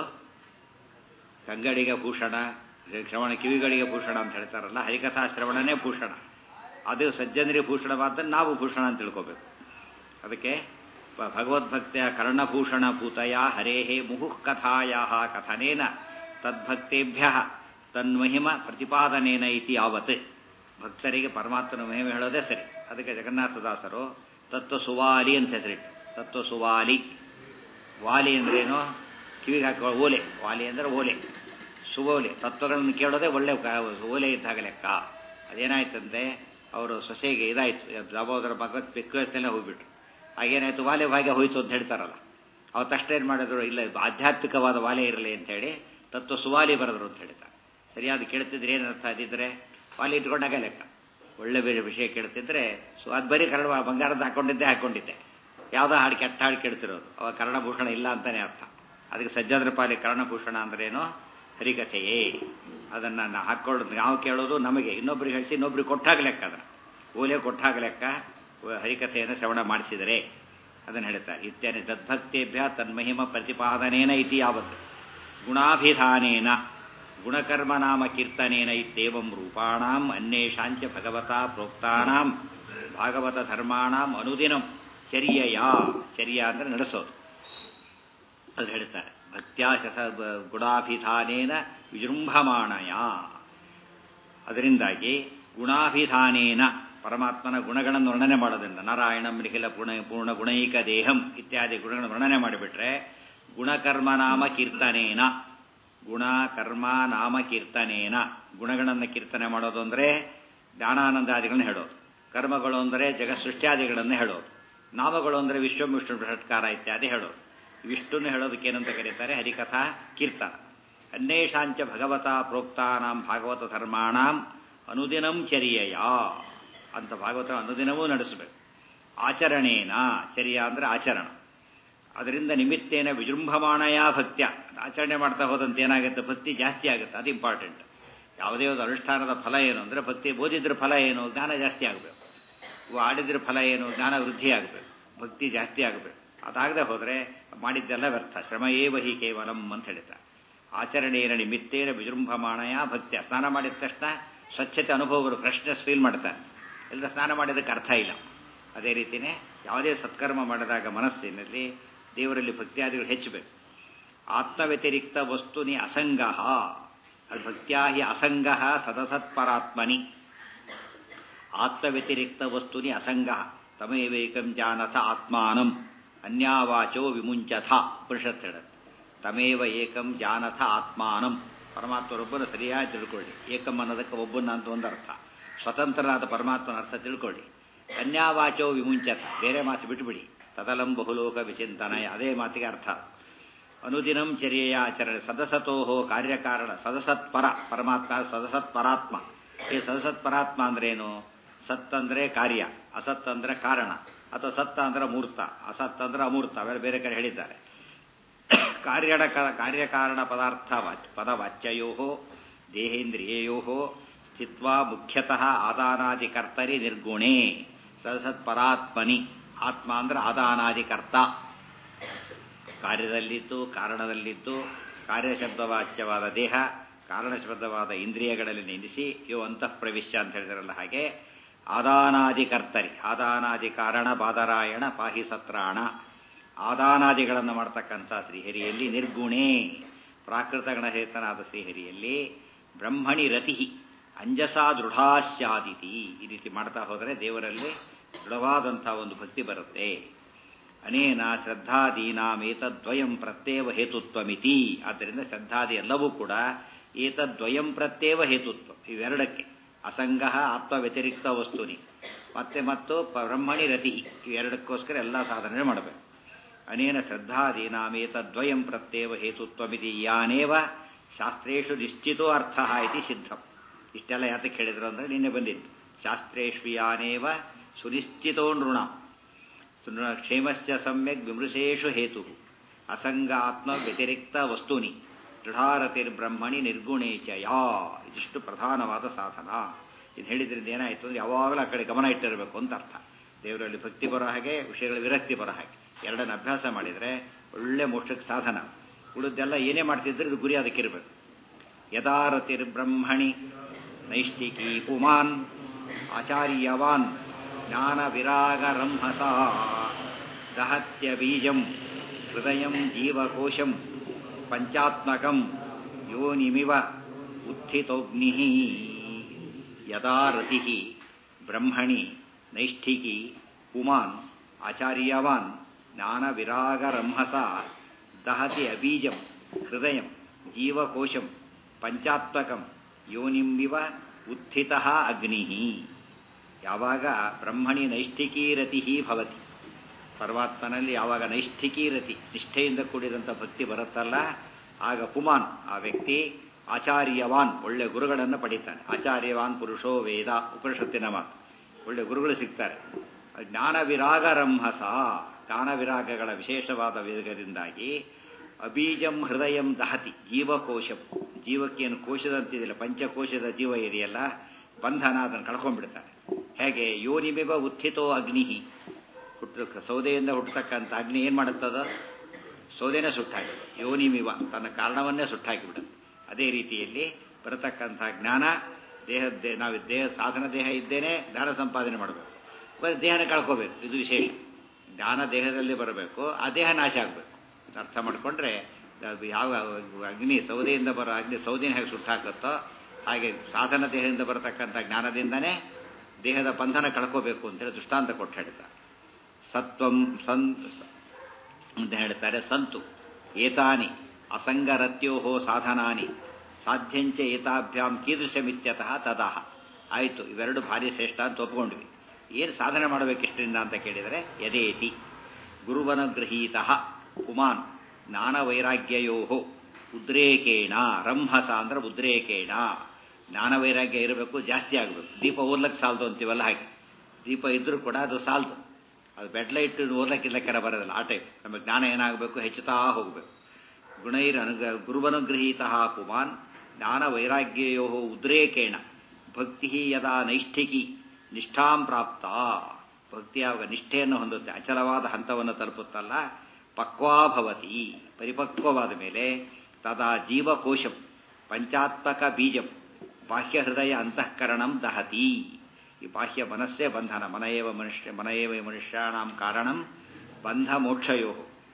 ಕಂಗಡಿಗೆ ಭೂಷಣ ಶ್ರವಣ ಕಿವಿಗಳಿಗೆ ಭೂಷಣ ಅಂತ ಹೇಳ್ತಾರಲ್ಲ ಹರಿಕಥಾ ಶ್ರವಣನೇ ಭೂಷಣ ಅದು ಸಜ್ಜನರಿಗೆ ಭೂಷಣವಾದ ನಾವು ಭೂಷಣ ಅಂತ ತಿಳ್ಕೋಬೇಕು ಅದಕ್ಕೆ ಭಗವದ್ಭಕ್ತಿಯ ಕರ್ಣಭೂಷಣ ಭೂತಯ ಹರೇಹೇ ಮುಹುಃ ಕಥಾಯ ಕಥನೇನ ತದ್ಭಕ್ತೇಭ್ಯ ತನ್ಮಹಿಮ ಪ್ರತಿಪಾದನೇನ ಇತಿ ಯಾವತ್ ಭಕ್ತರಿಗೆ ಪರಮಾತ್ಮನ ಮಹಿಮೆ ಹೇಳೋದೇ ಸರಿ ಅದಕ್ಕೆ ಜಗನ್ನಾಥದಾಸರು ತತ್ವ ಸುವಾಲಿ ಅಂತ ಹೆಸರಿಟ್ಟು ತತ್ವ ಸುವಾಲಿ ವಾಲಿ ಅಂದ್ರೇನು ಕಿವಿಗೆ ಹಾಕೋ ಓಲೆ ವಾಲಿ ಅಂದರೆ ಓಲೆ ಸುಗೋಲೆ ತತ್ವಗಳನ್ನು ಕೇಳೋದೇ ಒಳ್ಳೆ ಓಲೆ ಇದ್ದಾಗ ಲೆಕ್ಕ ಅದೇನಾಯ್ತಂತೆ ಅವರು ಸೊಸೆಗೆ ಇದಾಯಿತು ದಾಬೋದರ ಭಗವತ್ ಪಿಕ್ವಸ್ನೆಲ್ಲ ಹೋಗ್ಬಿಟ್ರು ಹಾಗೇನಾಯ್ತು ವಾಲೆ ಭಾಗ್ಯ ಹೋಯ್ತು ಅಂತ ಹೇಳ್ತಾರಲ್ಲ ಅವತ್ತಷ್ಟೇ ಏನು ಮಾಡಿದ್ರು ಇಲ್ಲ ಆಧ್ಯಾತ್ಮಿಕವಾದ ವಾಲೆ ಇರಲಿ ಅಂತೇಳಿ ತತ್ವ ಸುವಾಲಿ ಬರೆದ್ರು ಅಂತ ಹೇಳ್ತಾರೆ ಸರಿಯಾದ ಕೇಳ್ತಿದ್ರೆ ಏನು ಅರ್ಥ ಅದಿದ್ರೆ ವಾಲಿ ಇಟ್ಕೊಂಡಾಗ ಲೆಕ್ಕ ಒಳ್ಳೆ ಬೇರೆ ವಿಷಯ ಕೇಳ್ತಿದ್ರೆ ಸೊ ಅದು ಬರೀ ಕನ್ನಡ ಬಂಗಾರದ ಹಾಕೊಂಡಿದ್ದೆ ಹಾಕೊಂಡಿದ್ದೆ ಯಾವುದೋ ಹಾಡು ಕೆಟ್ಟ ಹಾಡು ಕೇಳ್ತಿರೋದು ಅವ ಕರ್ಣಭೂಷಣ ಇಲ್ಲ ಅಂತಾನೆ ಅರ್ಥ ಅದಕ್ಕೆ ಸಜ್ಜಾದ್ರ ಪಾಲಿ ಕರ್ಣಭೂಷಣ ಅಂದ್ರೇನು ಹರಿಕಥೆಯೇ ಅದನ್ನು ನಾ ಹಾಕ್ಕೊಳ್ಳೋದು ನಾವು ಕೇಳೋದು ನಮಗೆ ಇನ್ನೊಬ್ರಿಗೆ ಹೇಳಿಸಿ ಇನ್ನೊಬ್ರಿಗೆ ಕೊಟ್ಟಾಗ ಲೆಕ್ಕ ಅದನ್ನು ಓಲೆ ಕೊಟ್ಟಾಗ ಲೆಕ್ಕ ಹರಿಕಥೆಯನ್ನು ಶ್ರವಣ ಮಾಡಿಸಿದರೆ ಅದನ್ನು ಹೇಳ್ತಾರೆ ಇತ್ಯಾದಿ ತದ್ಭಕ್ತೇಭ್ಯ ತನ್ಮಹಿಮ ಪ್ರತಿಪಾದನೇನ ಇತಿ ಯಾವತ್ತು ಗುಣಾಭಿಧಾನೇನ ಗುಣಕರ್ಮನಾಮ ಕೀರ್ತನೇನ ಇತ್ಯೇವಂ ರೂಪಾಣಾಂ ಅನ್ಯೇಷಾಂಚ ಭಗವತಾ ಪ್ರೋಕ್ತಾನಾಂ ಭಾಗವತ ಧರ್ಮಾಣಾಂ ಅನುದಿನಂ ಚರ್ಯಯ ಚರ್ಯ ಅಂದರೆ ನಡೆಸೋದು ಅದು ಹೇಳ್ತಾರೆ ಭಕ್ತ್ಯಾಶಸ ಗುಣಾಭಿಧಾನೇನ ವಿಜೃಂಭಮಾಣಯ ಅದರಿಂದಾಗಿ ಗುಣಾಭಿಧಾನೇನ ಪರಮಾತ್ಮನ ಗುಣಗಳನ್ನು ವರ್ಣನೆ ಮಾಡೋದ್ರಿಂದ ನಾರಾಯಣಂ ನಿಖಿಲ ಪೂರ್ಣ ಪೂರ್ಣ ಗುಣೈಕ ದೇಹಂ ಇತ್ಯಾದಿ ಗುಣಗಳನ್ನು ವರ್ಣನೆ ಮಾಡಿಬಿಟ್ರೆ ಗುಣಕರ್ಮ ನಾಮ ಕೀರ್ತನೇನ ಗುಣ ಕರ್ಮ ನಾಮ ಕೀರ್ತನೇನ ಗುಣಗಳನ್ನು ಕೀರ್ತನೆ ಮಾಡೋದು ಅಂದರೆ ಜ್ಞಾನಾನಂದಾದಿಗಳನ್ನ ಹೇಳೋದು ಕರ್ಮಗಳು ಅಂದರೆ ಜಗತ್ಸೃಷ್ಟ್ಯಾದಿಗಳನ್ನು ಹೇಳೋದು ನಾಮಗಳು ಅಂದರೆ ವಿಶ್ವಂ ವಿಷ್ಣು ಬೃಹತ್ಕಾರ ಇತ್ಯಾದಿ ಹೇಳೋದು ವಿಷ್ಣುನ ಹೇಳೋದಕ್ಕೆ ಏನಂತ ಕರೀತಾರೆ ಹರಿಕಥಾ ಕೀರ್ತನ ಅನ್ಯೇಷಾಂಚ ಭಗವತ ಪ್ರೋಕ್ತಾನಾಂ ಭಾಗವತ ಧರ್ಮಾಣಾಂ ಅನುದಿನಂ ಚರ್ಯಯ ಅಂತ ಭಾಗವತ ಅನುದಿನವೂ ನಡೆಸಬೇಕು ಆಚರಣೇನ ಚರ್ಯ ಅಂದರೆ ಆಚರಣ ಅದರಿಂದ ನಿಮಿತ್ತೇನ ವಿಜೃಂಭಮಾಣಯ ಭಕ್ತ್ಯ ಆಚರಣೆ ಮಾಡ್ತಾ ಹೋದಂತೆ ಏನಾಗುತ್ತೆ ಭಕ್ತಿ ಜಾಸ್ತಿ ಆಗುತ್ತೆ ಅದು ಇಂಪಾರ್ಟೆಂಟ್ ಯಾವುದೇ ಒಂದು ಅನುಷ್ಠಾನದ ಫಲ ಏನು ಅಂದರೆ ಭಕ್ತಿ ಓದಿದ್ರ ಫಲ ಏನು ಜ್ಞಾನ ಜಾಸ್ತಿ ಆಗಬೇಕು ಆಡಿದ್ರ ಫಲ ಏನು ಜ್ಞಾನ ವೃದ್ಧಿ ಆಗಬೇಕು ಭಕ್ತಿ ಜಾಸ್ತಿ ಆಗಬೇಕು ಅದಾಗದೆ ಹೋದರೆ ಮಾಡಿದ್ದೆಲ್ಲ ವ್ಯರ್ಥ ಶ್ರಮ ಏವ ಹಿ ಕೇವಲಂ ಅಂತ ಹೇಳ್ತಾರೆ ಆಚರಣೆಯ ನಿಮಿತ್ತೇನ ವಿಜೃಂಭಮಾಣಯ ಭಕ್ತ್ಯ ಸ್ನಾನ ಮಾಡಿದ ತಕ್ಷಣ ಸ್ವಚ್ಛತೆ ಅನುಭವಗಳು ಫ್ರೆಶ್ನೆಸ್ ಫೀಲ್ ಮಾಡ್ತಾರೆ ಇಲ್ಲ ಸ್ನಾನ ಮಾಡಿದ್ದಕ್ಕೆ ಅರ್ಥ ಇಲ್ಲ ಅದೇ ರೀತಿಯೇ ಯಾವುದೇ ಸತ್ಕರ್ಮ ಮಾಡಿದಾಗ ಮನಸ್ಸಿನಲ್ಲಿ ದೇವರಲ್ಲಿ ಭಕ್ತಿಯಾದಿಗಳು ಹೆಚ್ಚಬೇಕು ಆತ್ಮವ್ಯತಿರಿಕ್ತ ವಸ್ತುನಿ ಅಸಂಗ ಅದು ಭಕ್ತ್ಯಾ ಹಿ ಅಸಂಗ ಸದಸತ್ಪರಾತ್ಮನಿ ಆತ್ಮವ್ಯತಿರಿಕ್ತ ವಸ್ತುನಿ ಅಸಂಗ ತಮೇವೇಕಂ ಜಾನಥ ಆತ್ಮಾನಂ ಅನ್ಯಾವಾಚೋ ವಿಮುಂಚಥ ಉಪನಿಷತ್ ಹೇಳುತ್ತೆ ತಮೇವ ಏಕಂ ಜಾನಥ ಆತ್ಮಾನಂ ಪರಮಾತ್ಮರೊಬ್ಬನ ಸರಿಯಾಗಿ ತಿಳ್ಕೊಳ್ಳಿ ಏಕಂ ಅನ್ನೋದಕ್ಕೆ ಒಬ್ಬನ ಅಂತ ಒಂದು ಅರ್ಥ ಸ್ವತಂತ್ರನಾದ ಪರಮಾತ್ಮನ ಅರ್ಥ ತಿಳ್ಕೊಳ್ಳಿ ಅನ್ಯಾವಾಚೋ ವಿಮುಂಚಥ ಬೇರೆ ಮಾತು ಬಿಟ್ಟುಬಿಡಿ ತದಲಂ ಬಹುಲೋಕ ವಿಚಿಂತನಯ ಅದೇ ಮಾತಿಗೆ ಅರ್ಥ ಅನುದಿನಂ ಚರ್ಯೆಯ ಆಚರಣೆ ಸದಸತೋಹೋ ಕಾರ್ಯಕಾರಣ ಸದಸತ್ಪರ ಪರಮಾತ್ಮ ಸದಸತ್ಪರಾತ್ಮ ಈ ಸದಸತ್ಪರಾತ್ಮ ಅಂದ್ರೇನು ಸತ್ ಅಂದ್ರೆ ಕಾರ್ಯ ಅಸತ್ ಅಂದ್ರೆ ಕಾರಣ ಅಥವಾ ಸತ್ತ ಅಂದ್ರೆ ಮೂರ್ತ ಅಸತ್ ಅಂದ್ರೆ ಅಮೂರ್ತ ಅವೆಲ್ಲ ಬೇರೆ ಕಡೆ ಹೇಳಿದ್ದಾರೆ ಕಾರ್ಯಣ ಕಾರ್ಯಕಾರಣ ಪದಾರ್ಥ ಪದವಾಚ್ಯಯೋ ದೇಹೇಂದ್ರಿಯೋ ಸ್ಥಿತ್ವಾ ಮುಖ್ಯತಃ ಆದಾನಾದಿಕರ್ತರಿ ನಿರ್ಗುಣೇ ಸದಸತ್ಪರಾತ್ಮನಿ ಆತ್ಮ ಅಂದ್ರೆ ಆದಾನಾದಿಕರ್ತ ಕಾರ್ಯದಲ್ಲಿದ್ದು ಕಾರಣದಲ್ಲಿದ್ದು ಕಾರ್ಯಶಬ್ದವಾಚ್ಯವಾದ ದೇಹ ಕಾರಣಶಬ್ದವಾದ ಇಂದ್ರಿಯಗಳಲ್ಲಿ ನಿಲ್ಲಿಸಿ ಇವು ಅಂತಃ ಪ್ರವಿಶ್ಯ ಅಂತ ಹೇಳಿದಾರಲ್ಲ ಹಾಗೆ ಆದಾನಾದಿಕರ್ತರಿ ಆದಾನಾದಿ ಕಾರಣ ಬಾದರಾಯಣ ಪಾಹಿ ಸತ್ರಾಣ ಆದಾನಾದಿಗಳನ್ನು ಮಾಡ್ತಕ್ಕಂಥ ಶ್ರೀಹರಿಯಲ್ಲಿ ನಿರ್ಗುಣೇ ಪ್ರಾಕೃತ ಗಣಹೇತನಾದ ಶ್ರೀಹರಿಯಲ್ಲಿ ಬ್ರಹ್ಮಣಿ ರತಿ ಅಂಜಸಾ ದೃಢಾಶ್ಯಾದಿತಿ ಈ ರೀತಿ ಮಾಡ್ತಾ ಹೋದರೆ ದೇವರಲ್ಲಿ ದೃಢವಾದಂಥ ಒಂದು ಭಕ್ತಿ ಬರುತ್ತೆ ಅನೇನ ಶ್ರದ್ಧಾದೀನಾಮೇತದ್ವಯಂ ಪ್ರತ್ಯೇವ ಹೇತುತ್ವಮಿತಿ ಆದ್ದರಿಂದ ಶ್ರದ್ಧಾದಿ ಎಲ್ಲವೂ ಕೂಡ ಏತದ್ವಯಂ ಪ್ರತ್ಯೇವ ಹೇತುತ್ವ ಇವೆರಡಕ್ಕೆ ಅಸಂಗ ಆತ್ಮ ವ್ಯತಿರಿಕ್ತ ವಸ್ತುನಿ ಮತ್ತೆ ಮತ್ತು ಬ್ರಹ್ಮಣಿ ರತಿ ಇವೆರಡಕ್ಕೋಸ್ಕರ ಎಲ್ಲ ಸಾಧನೆ ಮಾಡಬೇಕು ಅನೇನ ಶ್ರದ್ಧಾದೀನಾಮೇತದ್ವಯಂ ಪ್ರತ್ಯೇವ ಹೇತುತ್ವಮಿತಿ ಯಾನೇವ ಶಾಸ್ತ್ರೇಷು ನಿಶ್ಚಿತೋ ಅರ್ಥ ಇತಿ ಸಿದ್ಧಂ ಇಷ್ಟೆಲ್ಲ ಯಾತಕ್ಕೆ ಹೇಳಿದ್ರು ಅಂದರೆ ನಿನ್ನೆ ಬಂದಿತ್ತು ಶಾಸ್ತ್ರೇಷು ಯಾನೇವ ಸುನಿಶ್ಚಿತೋ ನೃಣ ಕ್ಷೇಮಶ್ಚ ಸಮ್ಯಕ್ ವಿಮೃಶೇಷು ಹೇತು ಅಸಂಗ ಆತ್ಮ ವ್ಯತಿರಿಕ್ತ ವಸ್ತುನಿ ದೃಢಾರತಿರ್ಬ್ರಹ್ಮಣಿ ನಿರ್ಗುಣೇಚ ಯಾ ಇದಿಷ್ಟು ಪ್ರಧಾನವಾದ ಸಾಧನ ಇದು ಹೇಳಿದ್ರಿಂದ ಏನಾಯಿತು ಅಂದರೆ ಯಾವಾಗಲೂ ಆ ಕಡೆ ಗಮನ ಇಟ್ಟಿರಬೇಕು ಅಂತ ಅರ್ಥ ದೇವರಲ್ಲಿ ಭಕ್ತಿ ಬರೋ ಹಾಗೆ ವಿಷಯಗಳ ವಿರಕ್ತಿ ಬರೋ ಹಾಗೆ ಎರಡನ್ನು ಅಭ್ಯಾಸ ಮಾಡಿದರೆ ಒಳ್ಳೆ ಮೋಕ್ಷಕ್ಕೆ ಸಾಧನ ಉಳಿದೆಲ್ಲ ಏನೇ ಮಾಡ್ತಿದ್ರೆ ಇದು ಗುರಿ ಅದಕ್ಕಿರಬೇಕು ಯದಾರತಿರ್ಬ್ರಹ್ಮಣಿ ನೈಷ್ಟಿಕಿ ಪುಮಾನ್ ಆಚಾರ್ಯವಾನ್ ಜ್ಞಾನ ವಿರಾಗರಂಹಸ ದಹತ್ಯ ಬೀಜಂ ಹೃದಯಂ ಜೀವಕೋಶಂ ಪಂಚಾತ್ಮಕಂ ಯೋನಿಮಿವ ಉತ್ಥಿತೋಗ್ನಿ ಯದಾ ರತಿ ಬ್ರಹ್ಮಣಿ ನೈಷ್ಠಿಕಿ ಪುಮಾನ್ ಆಚಾರ್ಯವಾನ್ ಜ್ಞಾನ ವಿರಾಗರಂಹಸ ದಹತಿ ಅಬೀಜಂ ಹೃದಯಂ ಜೀವಕೋಶಂ ಪಂಚಾತ್ಮಕಂ ಯೋನಿಂಬಿವ ಉತ್ಥಿತ ಅಗ್ನಿ ಯಾವಾಗ ಬ್ರಹ್ಮಣಿ ನೈಷ್ಠಿಕೀ ರತಿ ಭವತಿ ಪರಮಾತ್ಮನಲ್ಲಿ ಯಾವಾಗ ನೈಷ್ಠಿಕೀ ರತಿ ನಿಷ್ಠೆಯಿಂದ ಕೂಡಿದಂಥ ಭಕ್ತಿ ಬರುತ್ತಲ್ಲ ಆಗ ಪುಮಾನ್ ಆ ವ್ಯಕ್ತಿ ಆಚಾರ್ಯವಾನ್ ಒಳ್ಳೆ ಗುರುಗಳನ್ನು ಪಡಿತಾನೆ ಆಚಾರ್ಯವಾನ್ ಪುರುಷೋ ವೇದ ಉಪನಿಷತ್ತಿನ ಮಾತು ಒಳ್ಳೆ ಗುರುಗಳು ಸಿಗ್ತಾರೆ ಜ್ಞಾನ ವಿರಾಗ ರಂಹಸ ಜ್ಞಾನ ವಿರಾಗಗಳ ವಿಶೇಷವಾದ ವೇಗದಿಂದಾಗಿ ಅಬೀಜಂ ಹೃದಯಂ ದಹತಿ ಜೀವಕೋಶಂ ಜೀವಕ್ಕೇನು ಕೋಶದಂತಿದೆಯಲ್ಲ ಪಂಚಕೋಶದ ಜೀವ ಇದೆಯಲ್ಲ ಬಂಧನ ಅದನ್ನು ಕಳ್ಕೊಂಡ್ಬಿಡ್ತಾನೆ ಹೇಗೆ ಯೋನಿಮಿವ ಉತ್ಥಿತೋ ಅಗ್ನಿ ಹುಟ್ಟು ಸೌದೆಯಿಂದ ಹುಟ್ಟತಕ್ಕಂಥ ಅಗ್ನಿ ಏನು ಮಾಡುತ್ತದ ಸೌದೆನೇ ಸುಟ್ಟಾಕಿಬಿಡುತ್ತೆ ಯೋನಿಮಿವ ತನ್ನ ಕಾರಣವನ್ನೇ ಸುಟ್ಟಾಕಿಬಿಡುತ್ತೆ ಅದೇ ರೀತಿಯಲ್ಲಿ ಬರತಕ್ಕಂಥ ಜ್ಞಾನ ದೇಹದ ನಾವು ದೇಹ ಸಾಧನ ದೇಹ ಇದ್ದೇನೆ ಜ್ಞಾನ ಸಂಪಾದನೆ ಮಾಡಬೇಕು ಬರೀ ದೇಹನ ಕಳ್ಕೋಬೇಕು ಇದು ವಿಶೇಷ ಜ್ಞಾನ ದೇಹದಲ್ಲಿ ಬರಬೇಕು ಆ ದೇಹ ನಾಶ ಆಗಬೇಕು ಅರ್ಥ ಮಾಡಿಕೊಂಡ್ರೆ ಯಾವ ಅಗ್ನಿ ಸೌದೆಯಿಂದ ಬರೋ ಅಗ್ನಿ ಸೌದೆನ ಹೇಗೆ ಸುಟ್ಟಾಕುತ್ತೋ ಹಾಗೆ ಸಾಧನ ದೇಹದಿಂದ ಬರತಕ್ಕಂಥ ಜ್ಞಾನದಿಂದನೇ ದೇಹದ ಬಂಧನ ಕಳ್ಕೋಬೇಕು ಅಂತೇಳಿ ದೃಷ್ಟಾಂತ ಕೊಟ್ಟು ಹೇಳ್ತಾರೆ ಸತ್ವಂ ಸನ್ ಅಂತ ಹೇಳ್ತಾರೆ ಸಂತು ಏತಾನಿ ಅಸಂಗರತ್ಯೋ ಸಾಧನಾನಿ ಸಾಧ್ಯಂಚ ಏತಾಭ್ಯಾಂ ಕೀದೃಶಮಿತ್ಯತಃ ತದಾಹ ಆಯಿತು ಇವೆರಡು ಭಾರಿ ಶ್ರೇಷ್ಠ ಅಂತ ಒಪ್ಕೊಂಡ್ವಿ ಏನು ಸಾಧನೆ ಮಾಡಬೇಕಿಷ್ಟರಿಂದ ಅಂತ ಕೇಳಿದರೆ ಯದೇತಿ ಗುರುವನುಗೃಹೀತ ಕುಮಾನ್ ಜ್ಞಾನವೈರಾಗ್ಯಯೋ ಉದ್ರೇಕೇಣ ರಂಹಸ ಅಂದ್ರೆ ಉದ್ರೇಕೇಣ ಜ್ಞಾನವೈರಾಗ್ಯ ಇರಬೇಕು ಜಾಸ್ತಿ ಆಗಬೇಕು ದೀಪ ಓದ್ಲಕ್ಕೆ ಸಾಲದು ಅಂತೀವಲ್ಲ ಹಾಗೆ ದೀಪ ಇದ್ರೂ ಕೂಡ ಅದು ಸಾಲದು ಅದು ಬೆಡ್ಲೈಟ್ ಓದ್ಲಕ್ಕಿಲ್ಲಕ್ಕೆಲ್ಲ ಬರೋದಿಲ್ಲ ಆ ಟೈಪ್ ನಮಗೆ ಜ್ಞಾನ ಏನಾಗಬೇಕು ಹೆಚ್ಚುತ್ತಾ ಹೋಗಬೇಕು ಗುಣೈರ್ ಅನುಗ ಗುರುವನುಗೃಹೀತ ಪುಮಾನ್ ಜ್ಞಾನ ವೈರಾಗ್ಯಯೋ ಉದ್ರೇಕೇಣ ಭಕ್ತಿ ಯದಾ ನೈಷ್ಠಿಕಿ ನಿಷ್ಠಾಂ ಪ್ರಾಪ್ತ ಭಕ್ತಿ ಯಾವಾಗ ನಿಷ್ಠೆಯನ್ನು ಹೊಂದುತ್ತೆ ಅಚಲವಾದ ಹಂತವನ್ನು ತಲುಪುತ್ತಲ್ಲ ಪಕ್ವಾಭವತಿ ಪರಿಪಕ್ವವಾದ ಮೇಲೆ ತದಾ ಜೀವಕೋಶಂ ಪಂಚಾತ್ಮಕ ಬೀಜಂ ಬಾಹ್ಯ ಹೃದಯ ಅಂತಃಕರಣಂ ದಹತಿ ಈ ಬಾಹ್ಯ ಮನಸ್ಸೇ ಬಂಧನ ಮನಯೇವ ಮನುಷ್ಯ ಮನಯೇವ ಮನುಷ್ಯಾಣಂ ಕಾರಣಂ ಬಂಧ ಮೋಕ್ಷಯೋ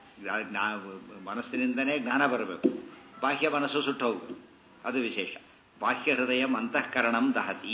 ಮನಸ್ಸಿನಿಂದನೇ ಜ್ಞಾನ ಬರಬೇಕು ಬಾಹ್ಯ ಮನಸ್ಸು ಸುಟ್ಟು ಹೋಗಬೇಕು ಅದು ವಿಶೇಷ ಬಾಹ್ಯ ಹೃದಯ ಅಂತಃಕರಣಂ ದಹತಿ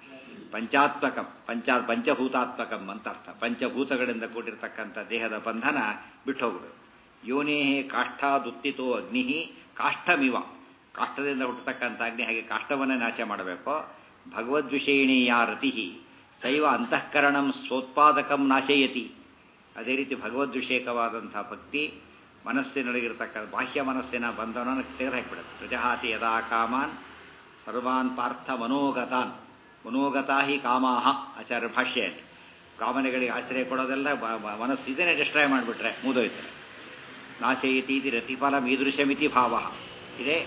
ಪಂಚಾತ್ಮಕಂ ಪಂಚ ಪಂಚಭೂತಾತ್ಮಕಂ ಅಂತ ಅರ್ಥ ಪಂಚಭೂತಗಳಿಂದ ಕೂಡಿರ್ತಕ್ಕಂಥ ದೇಹದ ಬಂಧನ ಬಿಟ್ಟು ಹೋಗಬೇಕು ಯೋನೇ ಕಾಷ್ಠಾದುತ್ತಿತೋ ಅಗ್ನಿ ಕಾಷ್ಠಮಿವ ಕಾಷ್ಟದಿಂದ ಹುಟ್ಟತಕ್ಕಂಥ ಅಗ್ನಿ ಹಾಗೆ ಕಾಷ್ಟವನ್ನೇ ನಾಶ ಮಾಡಬೇಕು ಭಗವದ್ವಿಷಯಿಣೀಯ ರತಿ ಸೈವ ಅಂತಃಕರಣಂ ಸ್ವೋತ್ಪಾದಕಂ ನಾಶಯತಿ ಅದೇ ರೀತಿ ಭಗವದ್ವಿಷೇಕವಾದಂಥ ಭಕ್ತಿ ಮನಸ್ಸಿನೊಳಗಿರ್ತಕ್ಕಂಥ ಬಾಹ್ಯ ಮನಸ್ಸಿನ ಬಂಧನವನ್ನು ತೆಗೆದುಹಾಕಿಬಿಡುತ್ತೆ ಪ್ರಜಹಾತಿ ಯದಾ ಕಾಮಾನ್ ಸರ್ವಾನ್ ಪಾರ್ಥ ಮನೋಗತಾನ್ ಮನೋಗತಾ ಹಿ ಕಾಮಾಹ ಆಚಾರ್ಯ ಭಾಷ್ಯಲ್ಲಿ ಕಾಮನೆಗಳಿಗೆ ಆಶ್ರಯ ಕೊಡೋದೆಲ್ಲ ಮನಸ್ಸು ಇದನ್ನೇ ಡಿಸ್ಟ್ರಾಯ್ ಮಾಡಿಬಿಟ್ರೆ ಮುದೋಯ್ತಾರೆ ನಾಶಯತಿ ಇದು ರತಿಫಲ ಮೀದೃಶಮಿತಿ ಭಾವ ಇದೇ